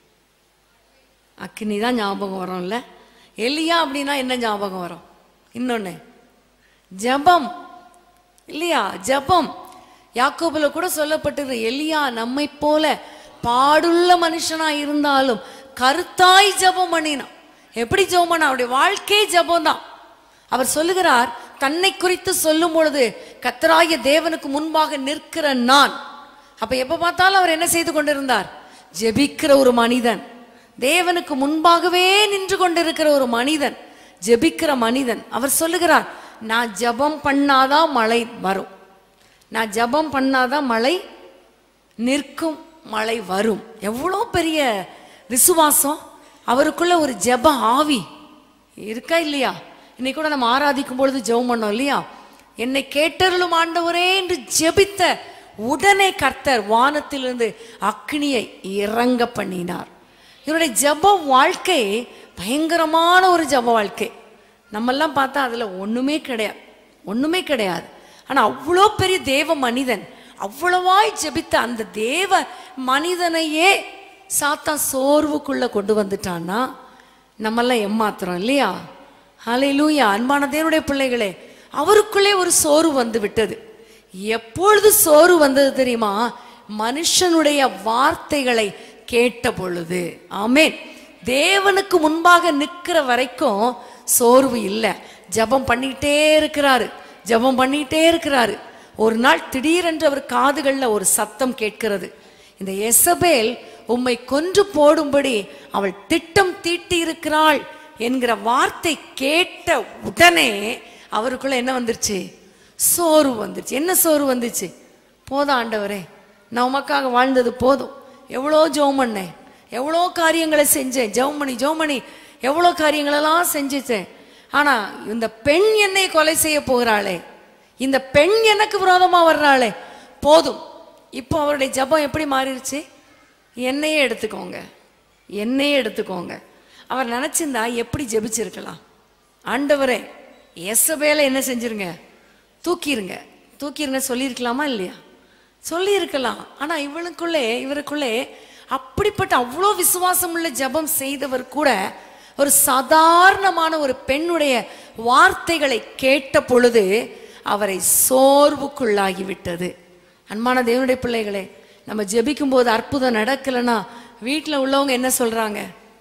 அக்கினி தான் ஞாபகம் வரும்ல எலியா அப்படின்னா என்ன ஞாபகம் வரும் இன்னொன்னு ஜெபம் இல்லையா ஜெபம் யாக்கோபுல கூட சொல்லப்பட்டது எலியா நம்மை போல பாடுள்ள மனுஷனா இருந்தாலும் கருத்தாய் ஜெபம் பண்ணினான் எப்படி ஜெபம் பண்ணா அவருடைய வாழ்க்கையே ஜெபம் தான் அவர் சொல்லுகிறார் தன்னை குறித்து சொல்லும் பொழுது கத்தராகிய தேவனுக்கு முன்பாக நிற்கிற நான் அப்ப எப்ப பார்த்தாலும் அவர் என்ன செய்து கொண்டிருந்தார் ஜெபிக்கிற ஒரு மனிதன் தேவனுக்கு முன்பாகவே நின்று கொண்டிருக்கிற ஒரு மனிதன் ஜெபிக்கிற மனிதன் அவர் சொல்லுகிறார் நான் ஜெபம் பண்ணாதான் மழை வரும் நான் ஜெபம் பண்ணாதான் மழை நிற்கும் மழை வரும் எவ்வளோ பெரிய விசுவாசம் அவருக்குள்ள ஒரு ஜெப ஆவி இருக்கா இல்லையா இன்னைக்கு கூட நம்ம ஆராதிக்கும் பொழுது ஜெபம் பண்ணோம் இல்லையா என்னை கேட்டருளும் ஆண்டவரே என்று ஜெபித்த உடனே கர்த்தர் வானத்திலிருந்து அக்னியை இறங்க பண்ணினார் இவருடைய ஜெப வாழ்க்கை பயங்கரமான ஒரு ஜெப வாழ்க்கை நம்மெல்லாம் பார்த்தா அதுல ஒண்ணுமே கிடையாது ஒண்ணுமே கிடையாது ஆனா அவ்வளோ பெரிய தேவ மனிதன் அவ்வளவாய் ஜெபித்த அந்த தேவ மனிதனையே சாத்தான் சோர்வுக்குள்ள கொண்டு வந்துட்டான்னா நம்மெல்லாம் ஏமாத்துறோம் இல்லையா ஹalleluya அன்பான தேவனுடைய பிள்ளைகளே அவருக்குள்ளே ஒரு சோர்வு வந்து விட்டது எப்பொழுது சோர்வு வந்தது தெரியுமா மனுஷனுடைய வார்த்தைகளை கேட்ட பொழுது ஆமென் தேவனுக்கு முன்பாக நிற்கிற வரைக்கும் சோர்வு இல்லை ஜெபம் பண்ணிக்கிட்டே இருக்கிறாரு ஜெபம் பண்ணிக்கிட்டே இருக்கிறாரு ஒரு நாள் திடீரென்று அவர் காதுகள்ல ஒரு சத்தம் கேட்கிறது இந்த எசபேல் உம்மை கொன்று போடும்படி அவள் திட்டம் தீட்டி இருக்கிறாள் என்கிற வார்த்தை கேட்ட உடனே அவருக்குள்ள என்ன வந்துருச்சு சோர்வு வந்துருச்சு என்ன சோர்வு வந்துச்சு போதும் ஆண்டவரே நான் உமக்காக வாழ்ந்தது போதும் எவ்வளோ ஜெபம் பண்ணேன் எவ்வளோ காரியங்களை செஞ்சேன் ஜெவமணி ஜெவமணி எவ்வளோ காரியங்களெல்லாம் செஞ்சுட்டேன் ஆனா இந்த பெண் என்னை கொலை செய்ய போகிறாளே இந்த பெண் எனக்கு விரோதமா வர்றாளே போதும் இப்போ அவருடைய ஜெபம் எப்படி மாறிடுச்சு என்னையே எடுத்துக்கோங்க என்னையே எடுத்துக்கோங்க அவர் நினைச்சிருந்தா எப்படி ஜெபிச்சிருக்கலாம் ஆண்டவரே எசபேல என்ன செஞ்சிருங்க தூக்கிருங்க தூக்கிருங்க சொல்லியிருக்கலாமா இல்லையா சொல்லியிருக்கலாம் ஆனா இவளுக்குள்ளே இவருக்குள்ளே அப்படிப்பட்ட அவ்வளோ விசுவாசம் உள்ள ஜெபம் செய்தவர் கூட ஒரு சாதாரணமான ஒரு பெண்ணுடைய வார்த்தைகளை கேட்ட பொழுது அவரை சோர்வுக்குள்ளாகி விட்டது அன்பான தேவனுடைய பிள்ளைகளே நம்ம ஜெபிக்கும் போது அற்புதம் நடக்கலைன்னா வீட்டில் உள்ளவங்க என்ன சொல்றாங்க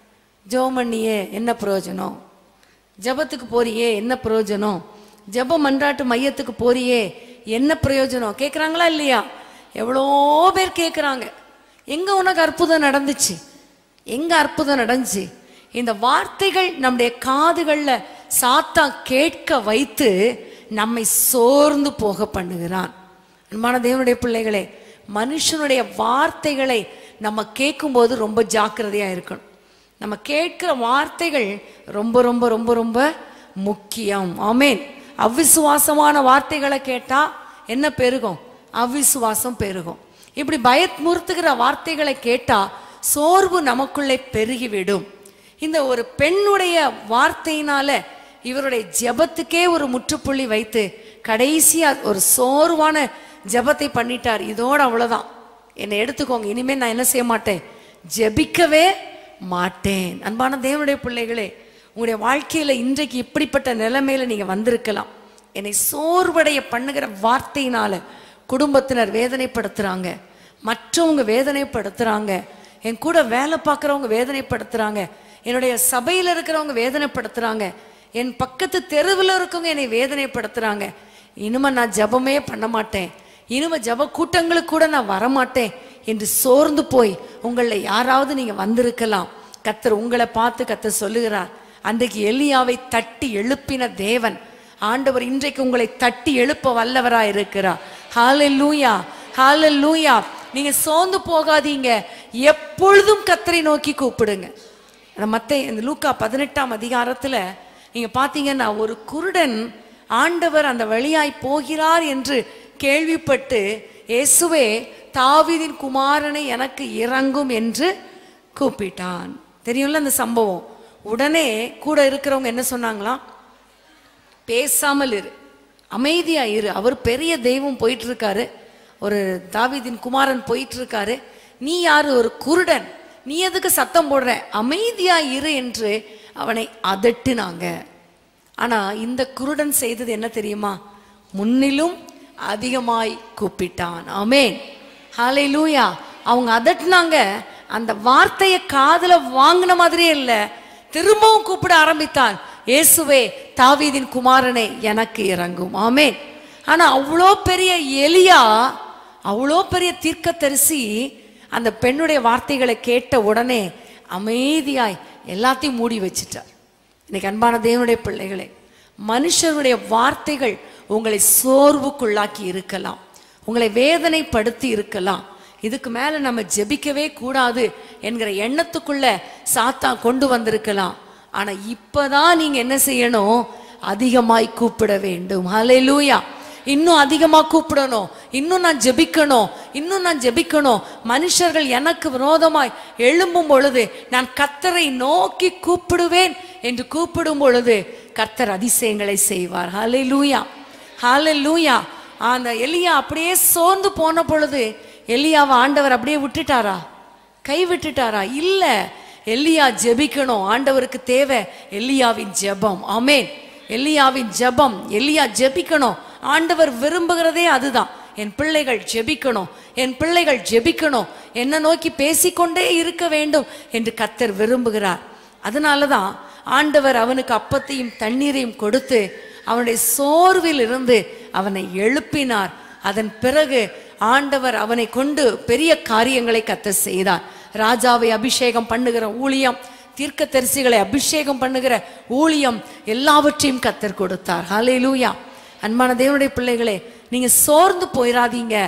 ஜோமண்ணியே என்ன பிரயோஜனம் ஜெபத்துக்கு போறியே என்ன பிரயோஜனம் ஜெப மன்றாட்டு மையத்துக்கு போறியே என்ன பிரயோஜனம் கேட்குறாங்களா இல்லையா எவ்வளோ பேர் கேட்குறாங்க எங்க உனக்கு அற்புதம் நடந்துச்சு எங்க அற்புதம் நடந்துச்சு இந்த வார்த்தைகள் நம்முடைய காதுகள்ல சாத்தா கேட்க வைத்து நம்மை சோர்ந்து போக பண்ணுகிறான் அன்பான தேவனுடைய பிள்ளைகளே மனுஷனுடைய வார்த்தைகளை நம்ம கேட்கும்போது ரொம்ப ஜாக்கிரதையா இருக்கணும் நம்ம கேட்கிற வார்த்தைகள் ரொம்ப ரொம்ப ரொம்ப ரொம்ப முக்கியம் ஆமேன் அவிசுவாசமான வார்த்தைகளை கேட்டா என்ன பெருகும் அவிசுவாசம் பெருகும் இப்படி பயமுறுத்துகிற வார்த்தைகளை கேட்டா சோர்வு நமக்குள்ளே பெருகிவிடும் இந்த ஒரு பெண்ணுடைய வார்த்தையினால இவருடைய ஜெபத்துக்கே ஒரு முற்றுப்புள்ளி வைத்து கடைசியா ஒரு சோர்வான ஜெபத்தை பண்ணிட்டார் இதோட அவ்வளவுதான் என்னை எடுத்துக்கோங்க இனிமேல் நான் என்ன செய்ய மாட்டேன் ஜெபிக்கவே மாட்டேன் அன்பான தேவனுடைய பிள்ளைகளே உங்களுடைய வாழ்க்கையில இன்றைக்கு இப்படிப்பட்ட நிலைமையில நீங்க வந்திருக்கலாம் என்னை சோர்வடைய பண்ணுகிற வார்த்தையினால குடும்பத்தினர் வேதனைப்படுத்துறாங்க மற்றவங்க வேதனைப்படுத்துறாங்க என் கூட வேலை பார்க்குறவங்க வேதனைப்படுத்துறாங்க என்னுடைய சபையில் இருக்கிறவங்க வேதனைப்படுத்துறாங்க என் பக்கத்து தெருவில் இருக்கவங்க என்னை வேதனைப்படுத்துறாங்க இனிமே நான் ஜெபமே பண்ண மாட்டேன் இனிமே ஜெப கூட்டங்களுக்கு கூட நான் வரமாட்டேன் என்று சோர்ந்து போய் உங்களில் யாராவது நீங்க வந்திருக்கலாம் கத்தர் உங்களை பார்த்து கத்தர் சொல்லுகிறார் அன்றைக்கு எலியாவை தட்டி எழுப்பின தேவன் ஆண்டவர் இன்றைக்கு உங்களை தட்டி எழுப்ப வல்லவராய் இருக்கிறார் ஹalleluya ஹalleluya நீங்க சோர்ந்து போகாதீங்க எப்பொழுதும் கத்தரை நோக்கி கூப்பிடுங்க அந்த மத்த இந்த லூக்கா பதினெட்டாம் அதிகாரத்துல நீங்க பாத்தீங்கன்னா ஒரு குருடன் ஆண்டவர் அந்த வழியாய் போகிறார் என்று கேள்விப்பட்டு இயேசுவே தாவீதின் குமாரனை எனக்கு இறங்கும் என்று கூப்பிட்டான் தெரியும்ல அந்த சம்பவம் உடனே கூட இருக்கிறவங்க என்ன சொன்னாங்களாம் பேசாமல் இரு அமைதியா இரு அவர் பெரிய தெய்வம் போயிட்டு இருக்காரு ஒரு தாவீதின் குமாரன் போயிட்டு இருக்காரு நீ யாரு ஒரு குருடன் நீ எதுக்கு சத்தம் போடுற அமைதியா இரு என்று அவனை அதட்டினாங்க ஆனா இந்த குருடன் செய்தது என்ன தெரியுமா முன்னிலும் அதிகமாய் கூப்பிட்டான் ஆமென் ஹalleluya அவங்க அதட்டினாங்க அந்த வார்த்தையை காதுல வாங்கின மாதிரியே இல்லை திரும்பவும் கூப்பிட ஆரம்பித்தான் இயேசுவே தாவீதின் குமாரனே எனக்கு இறங்கும் ஆமென் ஆனா அவ்வளோ பெரிய எலியா அவ்வளோ பெரிய தீர்க்கதரிசி அந்த பெண்ணுடைய வார்த்தைகளை கேட்ட உடனே அமைதியாய் எல்லாத்தையும் மூடி வச்சிட்டார் இன்னைக்கு அன்பான தேவனுடைய பிள்ளைகளே மனுஷருடைய வார்த்தைகள் உங்களை சோர்வுக்குள்ளாக்கி இருக்கலாம் உங்களை வேதனைப்படுத்தி இருக்கலாம் இதுக்கு மேல நம்ம ஜெபிக்கவே கூடாது என்கிற எண்ணத்துக்குள்ள சாத்தான் கொண்டு வந்திருக்கலாம் ஆனா இப்பதான் நீங்க என்ன செய்யணும் அதிகமாய் கூப்பிட வேண்டும் ஹalleluya இன்னும் அதிகமா கூப்பிடணும் இன்னும் நான் ஜெபிக்கணும் இன்னும் நான் ஜெபிக்கணும் மனுஷர்கள் எனக்கு விரோதமாய் எழும்பும் பொழுது நான் கர்த்தரை நோக்கி கூப்பிடுவேன் என்று கூப்பிடும் பொழுது கர்த்தர் அதிசயங்களை செய்வார் ஹalleluya ஹalleluya அந்த எலியா அப்படியே சோர்ந்து போன பொழுது எலியாவை ஆண்டவர் அப்படியே விட்டுட்டாரா கை விட்டுட்டாரா இல்ல எலியா ஜெபிக்கணும் ஆண்டவருக்கு தேவை எலியாவின் ஜெபம் ஆமென் எலியாவின் ஜெபம் எலியா ஜெபிக்கணும் ஆண்டவர் விரும்புகிறதே அதுதான் என் பிள்ளைகள் ஜெபிக்கணும் என் பிள்ளைகள் ஜெபிக்கணும் என்ன நோக்கி பேசிக்கொண்டே இருக்க வேண்டும் என்று கத்தர் விரும்புகிறார் அதனால தான் ஆண்டவர் அவனுக்கு அப்பத்தையும் தண்ணீரையும் கொடுத்து அவனுடைய சோர்வில் இருந்து அவனை எழுப்பினார் அதன் பிறகு ஆண்டவர் அவனை கொண்டு பெரிய காரியங்களை கத்த செய்தார் ராஜாவை அபிஷேகம் பண்ணுகிற ஊழியம் தீர்க்கதரிசிகளை அபிஷேகம் பண்ணுகிற ஊழியம் எல்லாவற்றையும் கத்தர் கொடுத்தார் ஹalleluya அன்பான தேவனுடைய பிள்ளைகளே நீங்க சோர்ந்து போயிடாதீங்க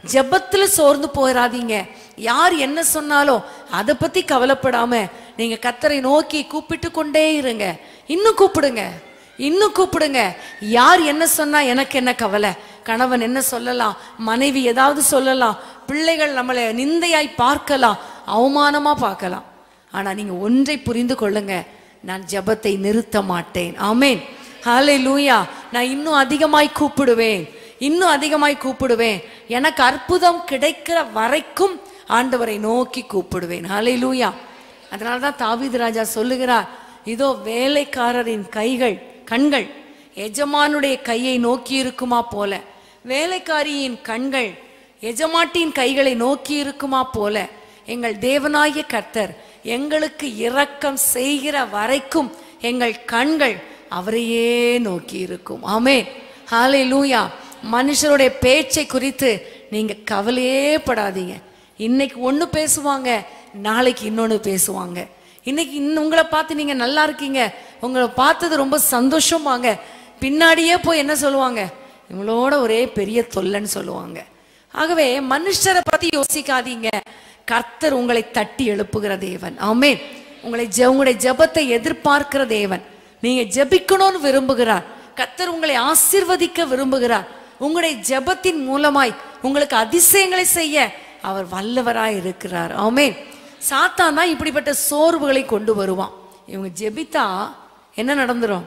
ஜெபத்துல சோர்ந்து போயிடாதீங்க யார் என்ன சொன்னாலும் அதை பத்தி கவலைப்படாம நீங்க கத்தரை நோக்கி கூப்பிட்டு கொண்டே இருங்க இன்னும் கூப்பிடுங்க இன்னும் கூப்பிடுங்க யார் என்ன சொன்னா எனக்கு என்ன கவலை கணவன் என்ன சொல்லலாம் மனைவி ஏதாவது சொல்லலாம் பிள்ளைகள் நம்மளை நிந்தையாய் பார்க்கலாம் அவமானமா பார்க்கலாம் ஆனா நீங்க ஒன்றை புரிந்து கொள்ளுங்க நான் ஜெபத்தை நிறுத்த மாட்டேன் ஆமென் ஹாலே லூயா நான் இன்னும் அதிகமாய் கூப்பிடுவேன் இன்னும் அதிகமாய் கூப்பிடுவேன் எனக்கு அற்புதம் கிடைக்கிற வரைக்கும் ஆண்டவரை நோக்கி கூப்பிடுவேன் ஹாலே லூயா அதனால தான் தாவீது ராஜா சொல்லுகிறார் இதோ வேலைக்காரரின் கைகள் கண்கள் எஜமானுடைய கையை நோக்கி இருக்குமா போல வேலைக்காரியின் கண்கள் எஜமாட்டின் கைகளை நோக்கி இருக்குமா போல எங்கள் தேவனாகிய கர்த்தர் எங்களுக்கு இரக்கம் செய்கிற வரைக்கும் எங்கள் கண்கள் அவரையே நோக்கி இருக்கும் ஆமே ஹாலே லூயா மனுஷருடைய பேச்சை குறித்து நீங்க கவலையே படாதீங்க இன்னைக்கு ஒன்று பேசுவாங்க நாளைக்கு இன்னொன்று பேசுவாங்க இன்னைக்கு இன்னும் உங்களை பார்த்து நீங்க நல்லா இருக்கீங்க உங்களை பார்த்தது ரொம்ப சந்தோஷமாங்க பின்னாடியே போய் என்ன சொல்லுவாங்க இவங்களோட ஒரே பெரிய தொல்லைன்னு சொல்லுவாங்க ஆகவே மனுஷரை பத்தி யோசிக்காதீங்க கர்த்தர் உங்களை தட்டி எழுப்புகிற தேவன் ஆமென் உங்களை ஜெ- உங்களுடைய ஜெபத்தை எதிர்பார்க்கிற தேவன் நீங்க ஜெபிக்கணும்னு விரும்புகிறார் கர்த்தர் உங்களை ஆசீர்வதிக்க விரும்புகிறார் உங்களுடைய ஜெபத்தின் மூலமாய் உங்களுக்கு அதிசயங்களை செய்ய அவர் வல்லவராய் இருக்கிறார் ஆமென் சாத்தான் தான் இப்படிப்பட்ட சோர்வுகளை கொண்டு வருவான் இவங்க ஜெபித்தா என்ன நடந்துரும்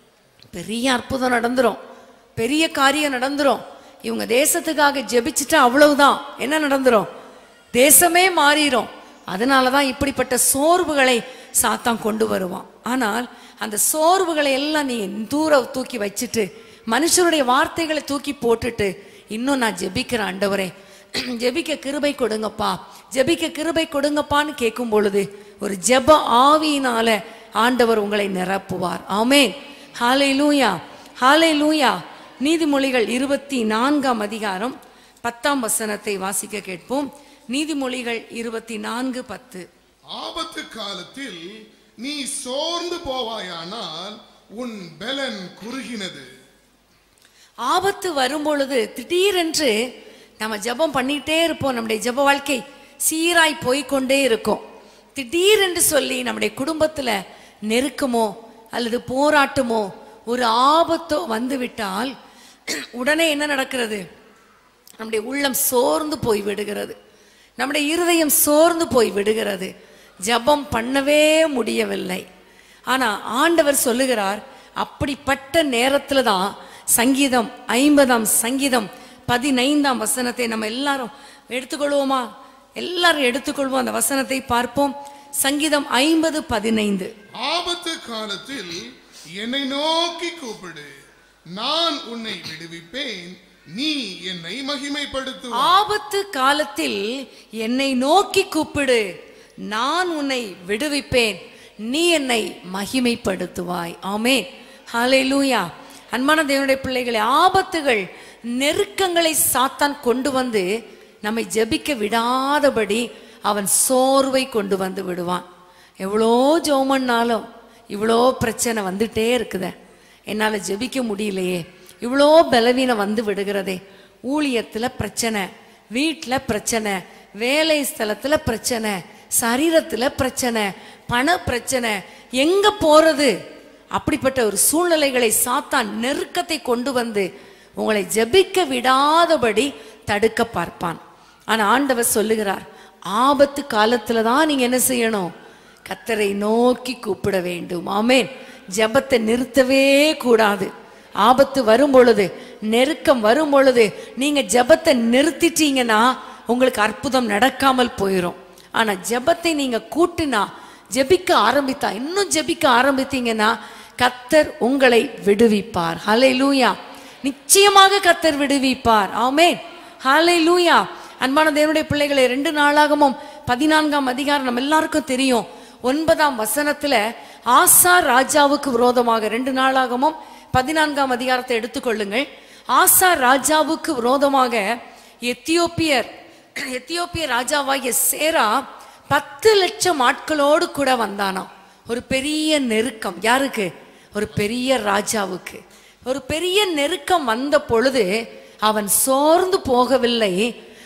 பெரிய அற்புதம் நடந்துரும் பெரிய காரியம் நடந்துரும் இவங்க தேசத்துக்காக ஜெபிச்சுட்டா அவ்வளவுதான் என்ன நடந்துரும் தேசமே மாறிடும் அதனால தான் இப்படிப்பட்ட சோர்வுகளை சாத்தான் கொண்டு வருவான் ஆனால் அந்த சோர்வுகளை எல்லாம் நீ தூர தூக்கி வச்சுட்டு மனுஷருடைய வார்த்தைகளை தூக்கி போட்டுட்டு இன்னும் நான் ஜெபிக்கிறேன் ஆண்டவரே ஜெபிக்க கிருபை கொடுங்கப்பா ஜெபிக்க கிருபை கொடுங்கப்பான்னு கேட்கும் பொழுது ஒரு ஜெப ஆவியினால ஆண்டவர் உங்களை நிரப்புவார் ஆமென் ஹாலே லூயா ஹாலே லூயா நீதிமொழிகள் இருபத்தி நான்காம் அதிகாரம் பத்தாம் வசனத்தை வாசிக்க கேட்போம் நீதிமொழிகள் இருபத்தி நான்கு பத்து ஆபத்து காலத்தில் நீ சோர்ந்து போவாயானால் உன் பெலன் குறுகினது ஆபத்து வரும் பொழுது திடீரென்று நம்ம ஜெபம் பண்ணிட்டே இருப்போம் நம்முடைய ஜெப வாழ்க்கை சீராய் போய்க்கொண்டே இருக்கும் திடீரென்று சொல்லி நம்முடைய குடும்பத்துல நெருக்கமோ அல்லது போராட்டமோ ஒரு ஆபத்தோ வந்து விட்டால் உடனே என்ன நடக்கிறது நம்முடைய உள்ளம் சோர்ந்து போய் விடுகிறது நம்முடைய இருதயம் சோர்ந்து போய் விடுகிறது ஜெபம் பண்ணவே முடியவில்லை ஆனா ஆண்டவர் சொல்லுகிறார் அப்படிப்பட்ட நேரத்துல தான் சங்கீதம் ஐம்பதாம் சங்கீதம் பதினைந்தாம் வசனத்தை நம்ம எல்லாரும் எடுத்துக்கொள்வோமா எல்லாரும் எடுத்துக்கொள்வோம் அந்த வசனத்தை பார்ப்போம் சங்கீதம் ஐம்பது பதினைந்து ஆபத்து காலத்தில் என்னை நோக்கி கூப்பிடு நான் உன்னை விடுவிப்பேன் நீ என்னை மகிமைப்படுத்து ஆபத்து காலத்தில் என்னை நோக்கி கூப்பிடு நான் உன்னை விடுவிப்பேன் நீ என்னை மகிமைப்படுத்துவாய் ஆமே ஹalleluya அன்பான தேவனுடைய பிள்ளைகளே ஆபத்துகள் நெருக்கங்களை சாத்தான் கொண்டு வந்து நம்மை ஜெபிக்க விடாதபடி அவன் சோர்வை கொண்டு வந்து விடுவான் எவ்வளோ ஜோமன்னாலும் இவ்வளோ பிரச்சனை வந்துட்டே இருக்குதே என்னால் ஜெபிக்க முடியலையே இவ்வளோ பலவீனம் வந்து விடுகிறதே ஊழியத்தில் பிரச்சனை வீட்டில் பிரச்சனை வேலை ஸ்தலத்தில் பிரச்சனை சரீரத்தில் பிரச்சனை பண பிரச்சனை எங்கே போகிறது அப்படிப்பட்ட ஒரு சூழ்நிலைகளை சாத்தான் நெருக்கத்தை கொண்டு வந்து உங்களை ஜெபிக்க விடாதபடி தடுக்க பார்ப்பான் ஆனா ஆண்டவர் சொல்லுகிறார் ஆபத்து காலத்துல தான் நீங்க என்ன செய்யணும் கத்தரை நோக்கி கூப்பிட வேண்டும் ஆமென் ஜெபத்தை நிறுத்தவே கூடாது ஆபத்து வரும் பொழுது நெருக்கம் வரும் பொழுது நீங்க ஜெபத்தை நிறுத்திட்டீங்கன்னா உங்களுக்கு அற்புதம் நடக்காமல் போயிடும் ஆனா ஜெபத்தை நீங்க கூட்டினா ஜெபிக்க ஆரம்பித்தா இன்னும் ஜெபிக்க ஆரம்பித்தீங்கன்னா கத்தர் உங்களை விடுவிப்பார் ஹலே லூயா நிச்சயமாக கத்தர் விடுவிப்பார் ஆமென் ஹலே லூயா அன்பான தேவனுடைய பிள்ளைகளை ரெண்டு நாளாகமும் பதினான்காம் அதிகாரம் நம்ம எல்லாருக்கும் தெரியும் ஒன்பதாம் வசனத்துல ஆசா ராஜாவுக்கு விரோதமாக ரெண்டு நாளாகமும் பதினான்காம் அதிகாரத்தை எடுத்துக்கொள்ளுங்கள் ஆசா ராஜாவுக்கு விரோதமாக எத்தியோப்பியர் எத்தியோப்பிய ராஜாவாகிய சேரா பத்து லட்சம் ஆட்களோடு கூட வந்தானாம் ஒரு பெரிய நெருக்கம் யாருக்கு ஒரு பெரிய ராஜாவுக்கு ஒரு பெரிய நெருக்கம் வந்த பொழுது அவன் சோர்ந்து போகவில்லை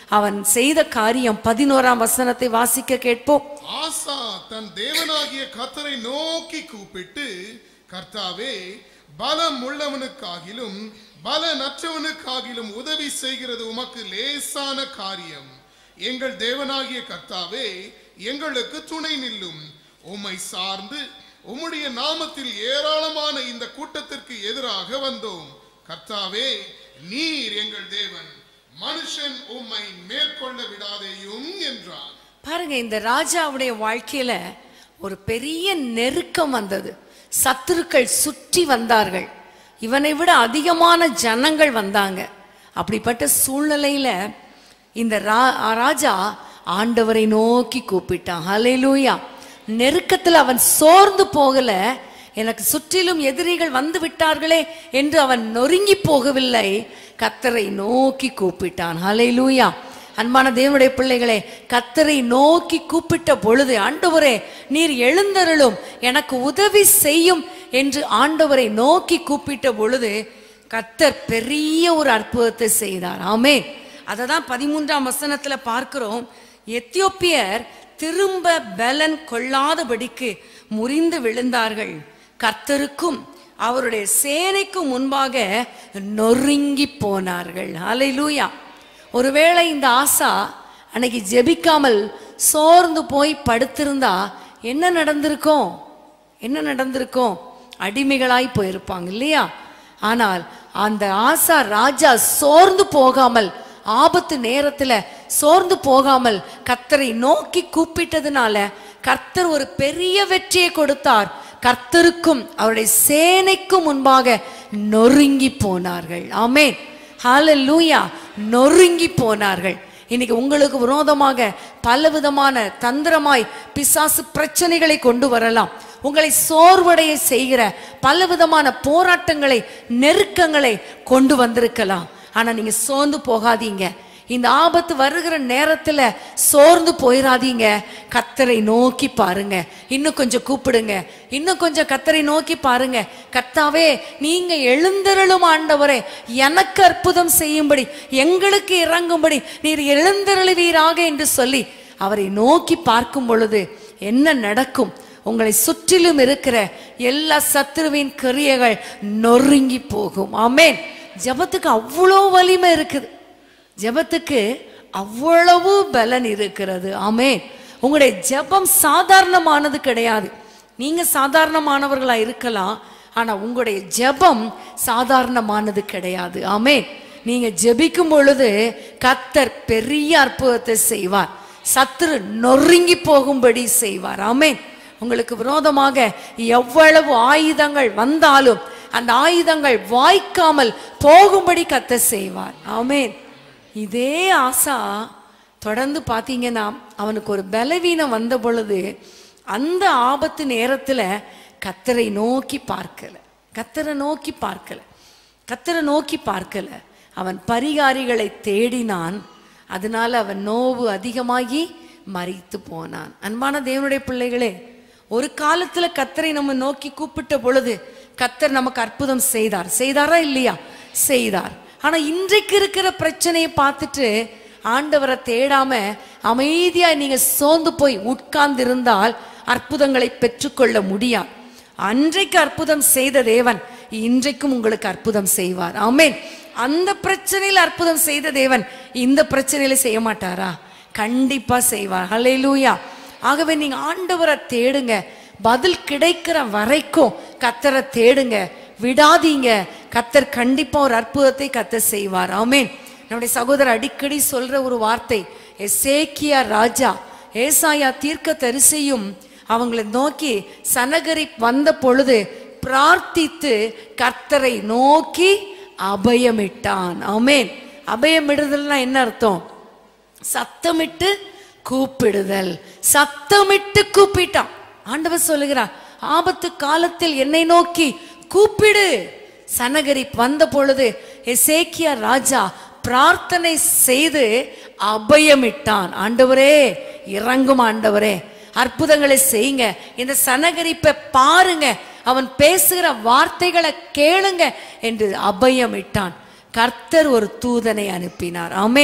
அவன் செய்த காரியம் பதினோராம் வசனத்தை வாசிக்க கேட்போம் ஆசா தன் தேவனாகிய கர்த்தரை நோக்கி கூப்பிட்டு கர்த்தாவே பலம் உள்ளவனுக்காகிலும் பலனற்றவனுக்காகிலும் உதவி செய்கிறது உமக்கு லேசான காரியம் எங்கள் தேவனாகிய கர்த்தாவே எங்களுக்கு துணை நில்லும் உம்மை சார்ந்து உம்முடைய நாமத்தில் ஏராளமான இந்த கூட்டத்திற்கு எதிராக வந்தோம் கர்த்தாவே நீர் எங்கள் தேவன் மனுஷன் உம்மை மேற்கொள்ள விடாதேயும் என்றான் பாருங்க இந்த ராஜாவுடைய வாழ்க்கையில ஒரு பெரிய நெருக்கம் வந்தது சத்துருக்கள் சுற்றி வந்தார்கள் இவனை விட அதிகமான ஜனங்கள் வந்தாங்க அப்படிப்பட்ட சூழ்நிலையில இந்த ரா- ராஜா ஆண்டவரை நோக்கி கூப்பிட்டான் ஹalleluya நெருக்கத்துல அவன் சோர்ந்து போகல எனக்கு சுற்றிலும் எதிரிகள் வந்து விட்டார்களே என்று அவன் நொறுங்கி போகவில்லை கத்தரை நோக்கி கூப்பிட்டான் ஹalleluya அன்பான தேவனுடைய பிள்ளைகளே கத்தரை நோக்கி கூப்பிட்ட பொழுது ஆண்டவரே நீர் எழுந்தருளும் எனக்கு உதவி செய்யும் என்று ஆண்டவரை நோக்கி கூப்பிட்ட பொழுது கத்தர் பெரிய ஒரு அற்புதத்தை செய்தார் ஆமென் அதை தான் பதிமூன்றாம் வசனத்துல பார்க்கிறோம் எத்தியோப்பியர் திரும்ப பலன் கொள்ளாதபடிக்கு முறிந்து விழுந்தார்கள் கர்த்தருக்கும் அவருடைய சேனைக்கும் முன்பாக நொறுங்கி போனார்கள் ஹalleluya ஒருவேளை இந்த ஆசா அன்னைக்கு ஜெபிக்காமல் சோர்ந்து போய் படுத்திருந்தா என்ன நடந்திருக்கும் என்ன நடந்திருக்கும் அடிமைகளாய் போயிருப்பாங்க இல்லையா ஆனால் அந்த ஆசா ராஜா சோர்ந்து போகாமல் ஆபத்து நேரத்துல சோர்ந்து போகாமல் கர்த்தரை நோக்கி கூப்பிட்டதுனால கர்த்தர் ஒரு பெரிய வெற்றியை கொடுத்தார் கர்த்தருக்கும் அவருடைய சேனைக்கும் முன்பாக நொறுங்கி போனார்கள் ஆமென் ஹalleluya நொறுங்கி போனார்கள் இன்னைக்கு உங்களுக்கு விரோதமாக பலவிதமான தந்திரமாய் பிசாசு பிரச்சனைகளை கொண்டு வரலாம் உங்களை சோர்வடைய செய்கிற பலவிதமான போராட்டங்களை நெருக்கங்களை கொண்டு வந்திருக்கலாம் ஆனா நீங்க சோர்ந்து போகாதீங்க இந்த ஆபத்து வருகிற நேரத்துல சோர்ந்து போயிடாதீங்க கத்தரை நோக்கி பாருங்க இன்னும் கொஞ்சம் கூப்பிடுங்க இன்னும் கொஞ்சம் கத்தரை நோக்கி பாருங்க கர்த்தாவே நீங்க எழுந்தருளும் ஆண்டவரே எனக்கு அற்புதம் செய்யும்படி எங்களுக்கு இறங்கும்படி நீர் எழுந்தருளுவீராக என்று சொல்லி அவரை நோக்கி பார்க்கும் பொழுது என்ன நடக்கும் உங்களை சுற்றிலும் இருக்கிற எல்லா சத்துருவின் கிரியைகள் நொறுங்கி போகும் ஆமென் ஜெபத்துக்கு அவ்வளோ வலிமை இருக்குது ஜெபத்துக்கு அவ்வளவு பலன் இருக்கிறது ஆமென் உங்களுடைய ஜெபம் சாதாரணமானது கிடையாது நீங்க சாதாரணமானவர்களா இருக்கலாம் ஆனா உங்களுடைய ஜெபம் சாதாரணமானது கிடையாது ஆமென் நீங்க ஜெபிக்கும் பொழுது கத்தர் பெரிய அற்புதத்தை செய்வார் சத்துரு நொறுங்கி போகும்படி செய்வார் ஆமென் உங்களுக்கு விரோதமாக எவ்வளவு ஆயுதங்கள் வந்தாலும் அந்த ஆயுதங்கள் வாய்க்காமல் போகும்படி கத்த செய்வார் ஆமென் இதே ஆசா தொடர்ந்து பார்த்தீங்கன்னா அவனுக்கு ஒரு பலவீனம் வந்த பொழுது அந்த ஆபத்து நேரத்துல கத்தரை நோக்கி பார்க்கல கத்தரை நோக்கி பார்க்கல கத்தரை நோக்கி பார்க்கல அவன் பரிகாரிகளை தேடினான் அதனால அவன் நோவு அதிகமாகி மறித்து போனான் அன்பான தேவனுடைய பிள்ளைகளே ஒரு காலத்துல கத்தரை நம்ம நோக்கி கூப்பிட்ட பொழுது கத்தர் நமக்கு அற்புதம் செய்தார் செய்தாரா இல்லையா செய்தார் ஆனா இன்றைக்கு இருக்கிற பிரச்சனையை பார்த்துட்டு ஆண்டவரை தேடாம அமைதியா நீங்க சோர்ந்து போய் உட்கார்ந்து இருந்தால் அற்புதங்களை பெற்றுக்கொள்ள முடியாது அன்றைக்கு அற்புதம் செய்த தேவன் இன்றைக்கும் உங்களுக்கு அற்புதம் செய்வார் ஆமென் அந்த பிரச்சனையில அற்புதம் செய்த தேவன் இந்த பிரச்சனையில செய்ய மாட்டாரா கண்டிப்பா செய்வார் ஹalleluya ஆகவே நீங்க ஆண்டவரை தேடுங்க பதில் கிடைக்கிற வரைக்கும் கத்தரை தேடுங்க விடாதீங்க கத்தர் கண்டிப்பா ஒரு அற்புதத்தை கத்தர் செய்வார் ஆமென் நம்முடைய சகோதரர் அடிக்கடி சொல்ற ஒரு வார்த்தை எசேக்கியா ராஜா ஏசாயா தீர்க்க தரிசியும் அவங்களை நோக்கி சனகரி வந்த பொழுது பிரார்த்தித்து கர்த்தரை நோக்கி அபயமிட்டான் ஆமென் அபயமிடுதல்னா என்ன அர்த்தம் சத்தமிட்டு கூப்பிடுதல் சத்தமிட்டு கூப்பிட்டான் ஆண்டவர் சொல்லுகிறார் ஆபத்து காலத்தில் என்னை நோக்கி கூப்பிடு சனகரி வந்த பொழுது எசேக்கியா ராஜா பிரார்த்தனை செய்து அபயமிட்டான் ஆண்டவரே இறங்கும் ஆண்டவரே அற்புதங்களை செய்யுங்க இந்த சனகரிப்பை பாருங்க அவன் பேசுகிற வார்த்தைகளை கேளுங்க என்று அபயமிட்டான் கர்த்தர் ஒரு தூதனை அனுப்பினார் ஆமென்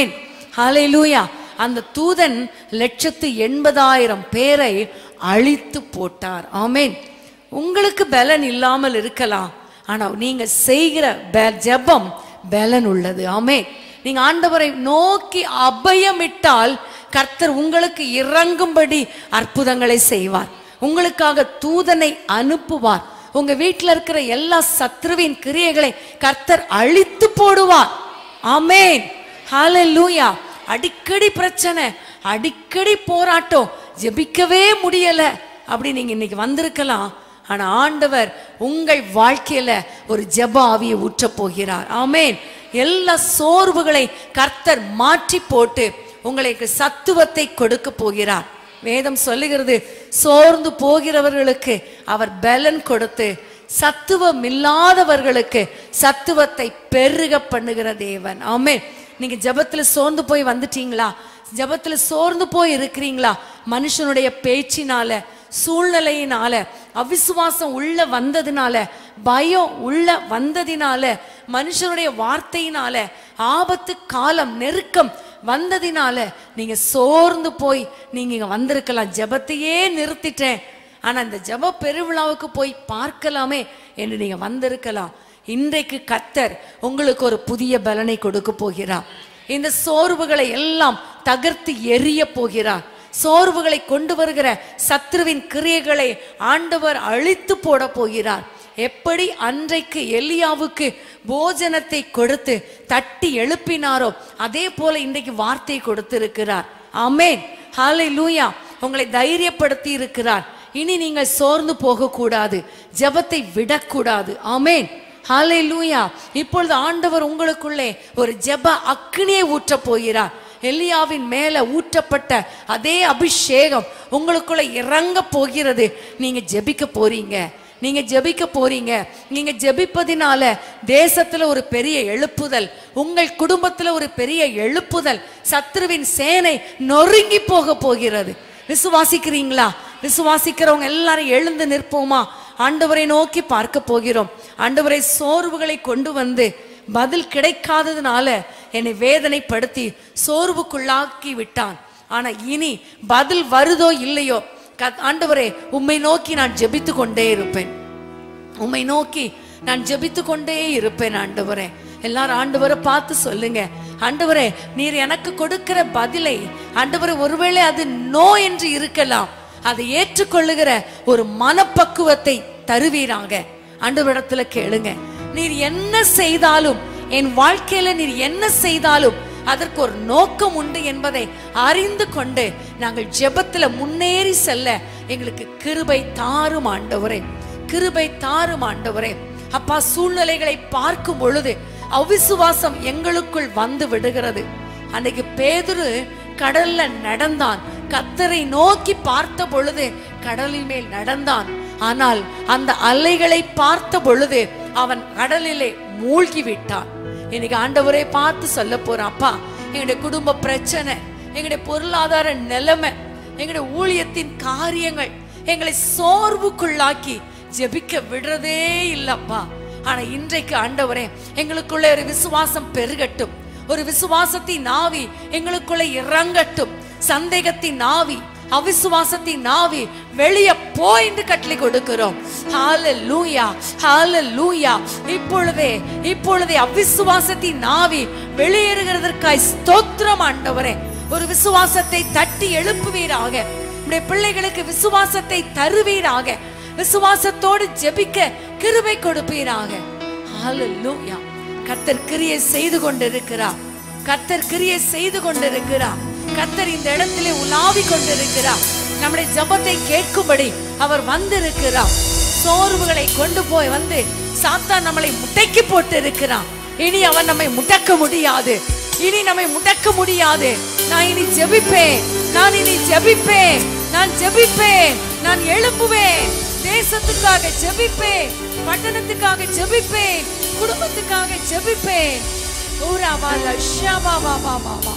ஹalleluya அந்த தூதன் லட்சத்து எண்பதாயிரம் பேரை அழித்து போட்டார் ஆமென் உங்களுக்கு பலன் இல்லாமல் இருக்கலாம் ஆனா நீங்க செய்கிற ப- ஜெபம் பலன் உள்ளது ஆமென் நீங்க ஆண்டவரை நோக்கி அபயமிட்டால் கர்த்தர் உங்களுக்கு இறங்கும்படி அற்புதங்களை செய்வார் உங்களுக்காக தூதனை அனுப்புவார் உங்க வீட்டில் இருக்கிற எல்லா சத்ருவின் கிரியைகளை கர்த்தர் அழித்து போடுவார் ஆமென் ஹalleluya அடிக்கடி பிரச்சனை அடிக்கடி போராட்டம் ஜெபிக்கவே முடியல அப்படி நீங்க இன்னைக்கு வந்திருக்கலாம் ஆனா ஆண்டவர் உங்கள் வாழ்க்கையில ஒரு ஜெப ஆவியை ஊற்றப் போகிறார் ஆமென் எல்லா சோர்வுகளை கர்த்தர் மாற்றி போட்டு உங்களுக்கு சத்துவத்தை கொடுக்க போகிறார் வேதம் சொல்லுகிறது சோர்ந்து போகிறவர்களுக்கு அவர் பலன் கொடுத்து சத்துவம் இல்லாதவர்களுக்கு சத்துவத்தை பெருக பண்ணுகிற தேவன் ஆமென் நீங்க ஜெபத்துல சோர்ந்து போய் வந்துட்டீங்களா ஜெபத்துல சோர்ந்து போய் இருக்கிறீங்களா மனுஷனுடைய பேச்சினால சூழ்நிலையினால அவிசுவாசம் உள்ள வந்ததுனால பயம் உள்ள வந்ததினால மனுஷனுடைய வார்த்தையினால ஆபத்து காலம் நெருக்கம் வந்ததினால நீங்க சோர்ந்து போய் நீங்க இங்க வந்திருக்கலாம் ஜெபத்தையே நிறுத்திட்டேன் ஆனா இந்த ஜெப பெருவிழாவுக்கு போய் பார்க்கலாமே என்று நீங்க வந்திருக்கலாம் இன்றைக்கு கத்தர் உங்களுக்கு ஒரு புதிய பலனை கொடுக்க போகிறார் இந்த சோர்வுகளை எல்லாம் தகர்த்து எரிய போகிறார் சோர்வுகளை கொண்டு வருகிற சத்ருவின் கிரியைகளை ஆண்டவர் அழித்து போட போகிறார் எப்படி அன்றைக்கு எலியாவுக்கு போஜனத்தை கொடுத்து தட்டி எழுப்பினாரோ அதே போல இன்றைக்கு வார்த்தை கொடுத்திருக்கிறார் ஆமென் ஹalleluya உங்களை தைரியப்படுத்தி இருக்கிறார் இனி நீங்கள் சோர்ந்து போக கூடாது ஜெபத்தை விடக்கூடாது ஆமென் ஹalleluya இப்பொழுது ஆண்டவர் உங்களுக்குள்ளே ஒரு ஜெப அக்னியை ஊற்றப் போகிறார் எலியாவின் மேல ஊற்றப்பட்ட அதே அபிஷேகம் உங்களுக்குள்ள இறங்க போகிறது நீங்க ஜெபிக்க போறீங்க நீங்க ஜெபிக்க போறீங்க நீங்க ஜெபிப்பதினால தேசத்துல ஒரு பெரிய எழுப்புதல் உங்கள் குடும்பத்துல ஒரு பெரிய எழுப்புதல் சத்ருவின் சேனை நொறுங்கி போக போகிறது விசுவாசிக்கிறீங்களா விசுவாசிக்கிறவங்க எல்லாரும் எழுந்து நிற்போமா ஆண்டவரை நோக்கி பார்க்க போகிறோம் ஆண்டவரை சோர்வுகளை கொண்டு வந்து பதில் கிடைக்காததுனால என்னை வேதனைப்படுத்தி சோர்வுக்குள்ளாக்கி விட்டான் ஆனா இனி பதில் வருதோ இல்லையோ கத்- ஆண்டவரே உம்மை நோக்கி நான் ஜெபித்து கொண்டே இருப்பேன் உம்மை நோக்கி நான் ஜெபித்து கொண்டே இருப்பேன் ஆண்டவரே எல்லாரும் ஆண்டவரை பார்த்து சொல்லுங்க ஆண்டவரே நீர் எனக்கு கொடுக்கிற பதிலை ஆண்டவரே ஒருவேளை அது நோ என்று இருக்கலாம் அதை ஏற்றுக்கொள்ளுகிற ஒரு மனப்பக்குவத்தை தருவீராங்க ஆண்டவரிடத்துல கேளுங்க நீர் என்ன செய்தாலும் என் வாழ்க்கையில நீர் என்ன செய்தாலும் அதற்கு ஒரு நோக்கம் உண்டு என்பதை அறிந்து கொண்டு நாங்கள் ஜெபத்துல முன்னேறி செல்ல எங்களுக்கு கிருபை தாரும் ஆண்டவரே கிருபை தாரும் ஆண்டவரே அப்பா சூழ்நிலைகளை பார்க்கும் பொழுது அவிசுவாசம் எங்களுக்குள் வந்து விடுகிறது அன்னைக்கு பேதுரு கடல்ல நடந்தான் கத்தரை நோக்கி பார்த்த பொழுது கடலின் மேல் நடந்தான் ஆனால் அந்த அலைகளை பார்த்த பொழுது அவன் கடலிலே மூழ்கி விட்டான் இன்னைக்கு ஆண்டவரை பார்த்து சொல்ல போறான் அப்பா எங்களுடைய குடும்ப பிரச்சனை எங்களுடைய பொருளாதார நிலைமை எங்களுடைய ஊழியத்தின் காரியங்கள் எங்களை சோர்வுக்குள்ளாக்கி ஜெபிக்க விடுறதே இல்லப்பா ஆனா இன்றைக்கு ஆண்டவரே எங்களுக்குள்ள ஒரு விசுவாசம் பெருகட்டும் ஒரு விசுவாசத்தின் நாவி எங்களுக்குள்ள இறங்கட்டும் சந்தேகத்தின் நாவி அவிசுவாசத்தின் நாவி வெளிய போயின்னு கட்டளை கொடுக்கிறோம் ஹalleluya ஹalleluya இப்பொழுதே இப்பொழுதே அவிசுவாசத்தின் நாவி வெளியேறுகிறதற்காய் ஸ்தோத்திரம் ஆண்டவரே ஒரு விசுவாசத்தை தட்டி எழுப்புவீராக உடைய பிள்ளைகளுக்கு விசுவாசத்தை தருவீராக விசுவாசத்தோடு ஜெபிக்க கிருபை கொடுப்பீராக ஹalleluya கர்த்தர் கிரியை செய்து கொண்டிருக்கிறார் கர்த்தர் கிரியை செய்து கொண்டிருக்கிறார் கர்த்தர் இந்த இடத்திலே உலாவி கொண்டிருக்கிறார் நம்முடைய ஜெபத்தை கேட்கும்படி அவர் வந்திருக்கிறார் சோர்வுகளை கொண்டு போய் வந்து சாத்தான் நம்மளை முட்டைக்கு போட்டு இருக்கிறான் இனி அவன் நம்மை முடக்க முடியாது இனி நம்மை முடக்க முடியாது நான் இனி ஜெபிப்பேன் நான் இனி ஜெபிப்பேன் நான் ஜெபிப்பேன் நான் எழுப்புவேன் தேசத்துக்காக ஜெபிப்பேன் பட்டணத்துக்காக ஜெபிப்பேன் குடும்பத்துக்காக ஜெபிப்பேன் ஊராவால ஷாபாபா பாபா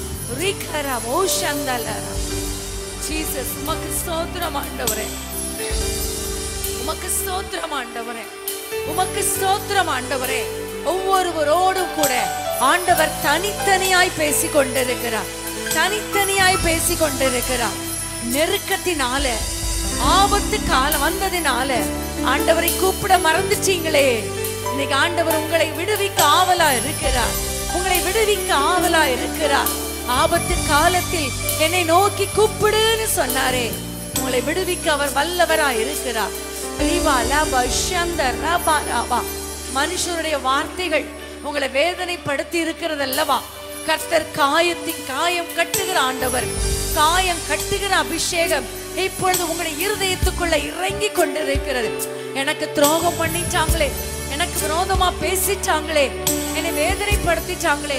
ரிகரா ஓஷந்தலரா ஜீசஸ் உமக்கு ஸ்தோத்திரம் ஆண்டவரே உமக்கு ஸ்தோத்திரம் ஆண்டவரே உமக்கு ஸ்தோத்திரம் ஆண்டவரே ஒவ்வொருவரோடும் கூட ஆண்டவர் தனித்தனியாய் பேசிக் கொண்டிருக்கிறார் தனித்தனியாய் பேசிக் கொண்டிருக்கிறார் நெருக்கத்தினால ஆபத்து காலம் வந்ததினால ஆண்டவரை கூப்பிட மறந்துட்டீங்களே இன்னைக்கு ஆண்டவர் உங்களை விடுவிக்க ஆவலா இருக்கிறார் உங்களை விடுவிக்க ஆவலா இருக்கிறார் ஆபத்து காலத்தில் என்னை நோக்கி கூப்பிடுன்னு சொன்னாரே உங்களை விடுவிக்க அவர் வல்லவரா இருக்கிறார் ரீபா, லபா, ஷந்த, ரபா, ரபா. மனுஷருடைய வார்த்தைகள் உங்களை வேதனைப்படுத்தி இருக்கிறது அல்லவா கர்த்தர் காயத்தின் காயம் கட்டுகிற ஆண்டவர் காயம் கட்டுகிற அபிஷேகம் இப்பொழுது உங்களுடைய இருதயத்துக்குள்ள இறங்கி கொண்டிருக்கிறது எனக்கு துரோகம் பண்ணிட்டாங்களே எனக்கு விரோதமா பேசிட்டாங்களே என்னை வேதனைப்படுத்திட்டாங்களே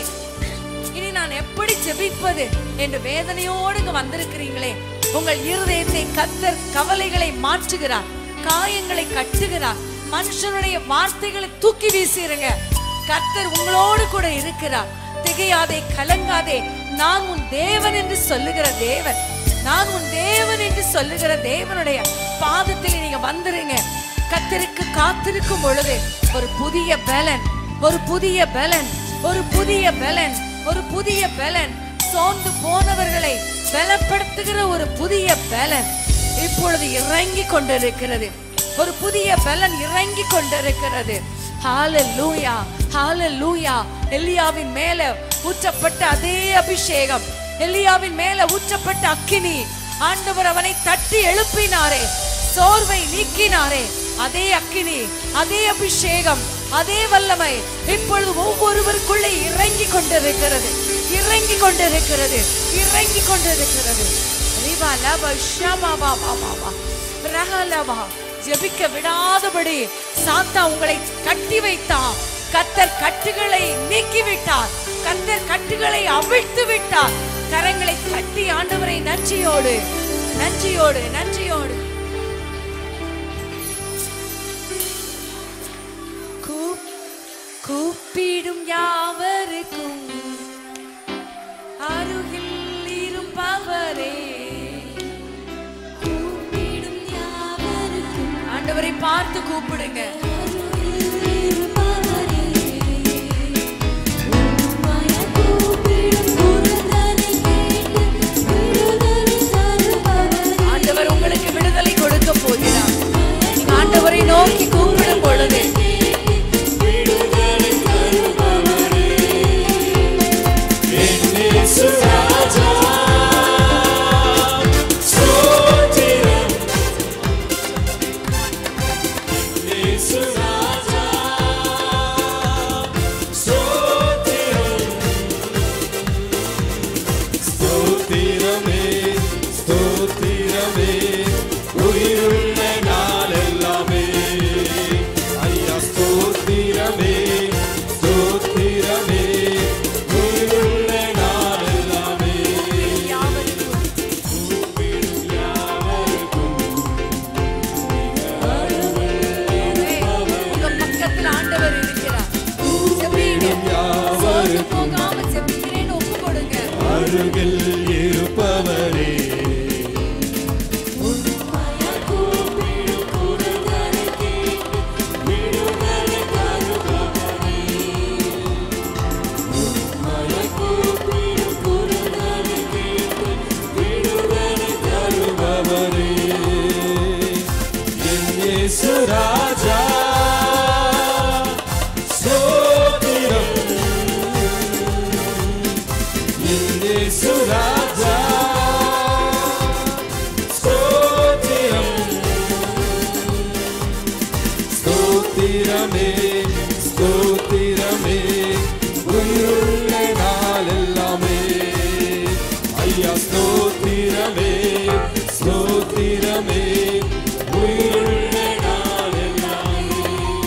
இனி நான் எப்படி ஜெபிப்பது என்று வேதனையோடு இங்க வந்திருக்கிறீங்களே உங்கள் இருதயத்தை கத்தர் கவலைகளை மாற்றுகிறார் காயங்களை கட்டுகிறார் மனுஷனுடைய வார்த்தைகளை தூக்கி வீசிருங்க கர்த்தர் உங்களோடு கூட இருக்கிறார் திகையாதே கலங்காதே நான் உன் தேவன் என்று சொல்லுகிற தேவன் நான் உன் தேவன் என்று சொல்லுகிற தேவனுடைய பாதத்தில் நீங்க வந்துருங்க கத்தருக்கு காத்திருக்கும் பொழுது ஒரு புதிய பலன் ஒரு புதிய பலன் ஒரு புதிய பலன் ஒரு புதிய பலன் சோர்ந்து போனவர்களை பலப்படுத்துகிற ஒரு புதிய பலன் இப்பொழுது இறங்கி கொண்டிருக்கிறது ஒரு புதிய பலன் இறங்கி கொண்டிருக்கிறது ஹalleluya ஹalleluya எலியாவின் மேல ஊற்றப்பட்ட அதே அபிஷேகம் எலியாவின் மேல ஊற்றப்பட்ட அக்கினி ஆண்டவர் அவனை தட்டி எழுப்பினாரே சோர்வை நீக்கினாரே அதே அக்கினி அதே அபிஷேகம் அதே வல்லமை இப்பொழுது ஒவ்வொருவருக்குள்ளே இறங்கி கொண்டிருக்கிறது இறங்கி கொண்டிருக்கிறது இறங்கி கொண்டிருக்கிறது ரிபா லப ஷமா பா பா பா பா. ரஹலபா. ஜெபிக்க விடாதபடி சாத்தா உங்களை கட்டி வைத்தான் கத்தர் கட்டுகளை நீக்கி விட்டார் கத்தர் கட்டுகளை அவிழ்த்து விட்டார் கரங்களை கட்டி ஆண்டவரை நன்றியோடு நன்றியோடு நன்றியோடு கூப்- கூப்பிடும் யாவருக்கும் அருகில் இருப்பவரே கூப்பிடும் யாவருக்கும் ஆண்டவரை பார்த்து கூப்பிடுங்க இருப்பவரே உம்மைய கூப்பிடும் குரலனை கேட்டு விடுதலை தருபவரே ஆண்டவர் உங்களுக்கு விடுதலை கொடுக்க போகிறார் நீங்க ஆண்டவரை நோக்கி கூப்பிடும் பொழுது விடுதலை தருபவரே ஸ்தோத்திரமே ஸ்தோத்திரமே உயிருள்ள நாளெல்லாமே ஐயா ஸ்தோத்திரமே ஸ்தோத்திரமே உயிருள்ள நாளெல்லாமே யாவருக்கும் கூப்பிடும் யாவருக்கும் உங்க பக்கத்துல ஆண்டவர் இருக்கிறார் செபிங்க சோர்ந்து போகாம செபிக்கிறேன்னு ஒப்பு கொடுங்க அருகில் இருப்பவரே உம்மைய கூப்பிடும் குரலனை கேட்டு விடுதலை தருபவரே உம்மைய கூப்பிடும் குரலனை கேட்டு விடுதலை தருபவரே என் இயேசு ராஜா ஸ்தோத்திரம் என் இயேசு ராஜா ஸ்தோத்திரம் ஸ்தோத்திரமே ஸ்தோத்திரமே உயிருள்ள நாளெல்லாமே ஐயா ஸ்தோத்திரமே ஸ்தோத்திரமே உயிருள்ள நாளெல்லாமே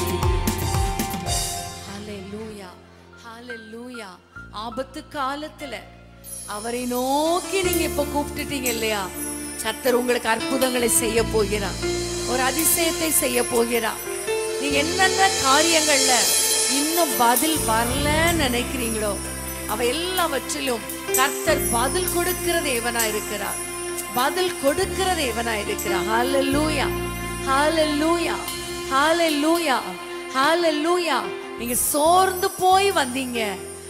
ஹalleluya ஹalleluya ஆபத்து காலத்துல அவரை நோக்கி நீங்க இப்ப கூப்பிட்டுட்டீங்க இல்லையா கர்த்தர் உங்களுக்கு அற்புதங்களை செய்ய போகிறார் ஒரு அதிசயத்தை செய்ய போகிறார் நீங்க என்னென்ன காரியங்கள்ல இன்னும் பதில் வரலன்னு நினைக்கிறீங்களோ அவ எல்லாவற்றிலும் கர்த்தர் பதில் கொடுக்கிற தேவனா இருக்கிறார் பதில் கொடுக்கிற தேவனா இருக்கிறார் ஹalleluya ஹalleluya ஹalleluya ஹalleluya நீங்க சோர்ந்து போய் வந்தீங்க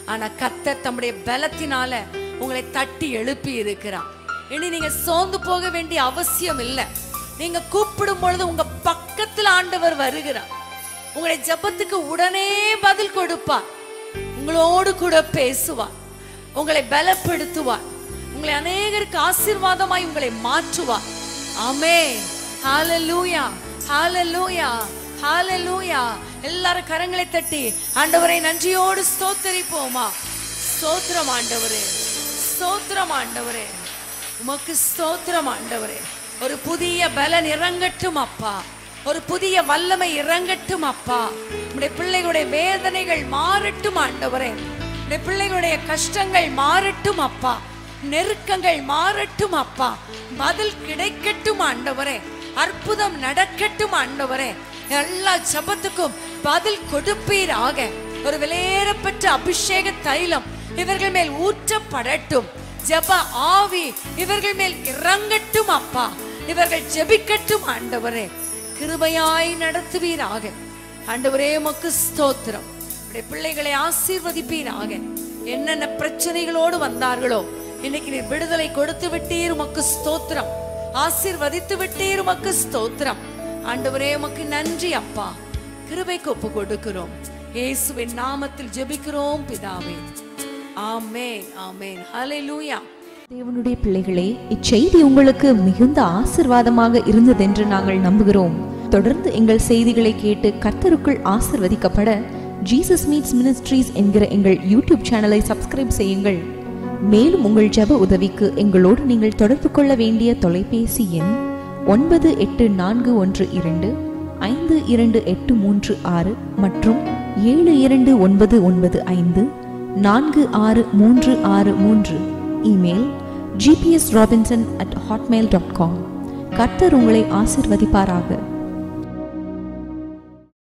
ஆனா கர்த்தர் தம்முடைய பலத்தினால உங்களை தட்டி எழுப்பி இருக்கிறார் இனி நீங்க சோர்ந்து போக வேண்டிய அவசியம் இல்லை நீங்க கூப்பிடும் பொழுது உங்க பக்கத்துல ஆண்டவர் வருகிறார் உங்களுடைய ஜெபத்துக்கு உடனே பதில் கொடுப்பார் உங்களோடு கூட பேசுவார் உங்களை பலப்படுத்துவார் உங்களை அநேகருக்கு ஆசீர்வாதமாய் உங்களை மாற்றுவார் ஆமென் ஹalleluya ஹalleluya ஹalleluya எல்லாரும் கரங்களை தட்டி ஆண்டவரை நன்றியோடு ஸ்தோத்தரிப்போமா ஸ்தோத்திரம் ஆண்டவரே ஸ்தோத்திரம் ஆண்டவரே உமக்கு ஸ்தோத்திரம் ஆண்டவரே ஒரு புதிய பலன் இறங்கட்டும் அப்பா ஒரு புதிய வல்லமை இறங்கட்டும் அப்பா உடைய பிள்ளைகளுடைய வேதனைகள் மாறட்டும் ஆண்டவரே உடைய பிள்ளைகளுடைய கஷ்டங்கள் மாறட்டும் அப்பா நெருக்கங்கள் மாறட்டும் அப்பா பதில் கிடைக்கட்டும் ஆண்டவரே அற்புதம் நடக்கட்டும் ஆண்டவரே எல்லா ஜபத்துக்கும் பதில் கொடுப்பீராக ஒரு விலையேறப்பெற்ற அபிஷேக தைலம் இவர்கள் மேல் ஊற்றப்படட்டும் ஜெப ஆவி இவர்கள் மேல் இறங்கட்டும் அப்பா இவர்கள் ஜெபிக்கட்டும் ஆண்டவரே கிருபையாய் நடத்துவீராக ஆண்டவரே உமக்கு ஸ்தோத்திரம் உடைய பிள்ளைகளை ஆசீர்வதிப்பீராக என்னென்ன பிரச்சனைகளோடு வந்தார்களோ இன்னைக்கு நீர் விடுதலை கொடுத்து விட்டீர் உமக்கு ஸ்தோத்திரம் ஆசீர்வதித்து விட்டீர் உமக்கு ஸ்தோத்திரம் ஆண்டவரே உமக்கு நன்றி அப்பா கிருபைக்கு ஒப்பு கொடுக்கிறோம் இயேசுவின் நாமத்தில் ஜெபிக்கிறோம் பிதாவே ஆமென் ஆமென் ஹalleluya தேவனுடைய பிள்ளைகளே இச்செய்தி உங்களுக்கு மிகுந்த ஆசிர்வாதமாக இருந்ததென்று நாங்கள் நம்புகிறோம் தொடர்ந்து எங்கள் செய்திகளை கேட்டு கர்த்தருக்குள் ஆசிர்வதிக்கப்பட ஜீசஸ் மீட்ஸ் மினிஸ்ட்ரீஸ் என்கிற எங்கள் யூடியூப் சேனலை சப்ஸ்கிரைப் செய்யுங்கள் மேலும் உங்கள் ஜெப உதவிக்கு எங்களோடு நீங்கள் தொடர்பு கொள்ள வேண்டிய தொலைபேசி எண் ஒன்பது எட்டு நான்கு ஒன்று இரண்டு ஐந்து இரண்டு எட்டு மூன்று ஆறு மற்றும் ஏழு இரண்டு ஒன்பது ஒன்பது ஐந்து நான்கு ஆறு மூன்று ஆறு மூன்று email GPS Robinson at Hotmail dot com கர்த்தர் உங்களை ஆசிர்வதிப்பாராக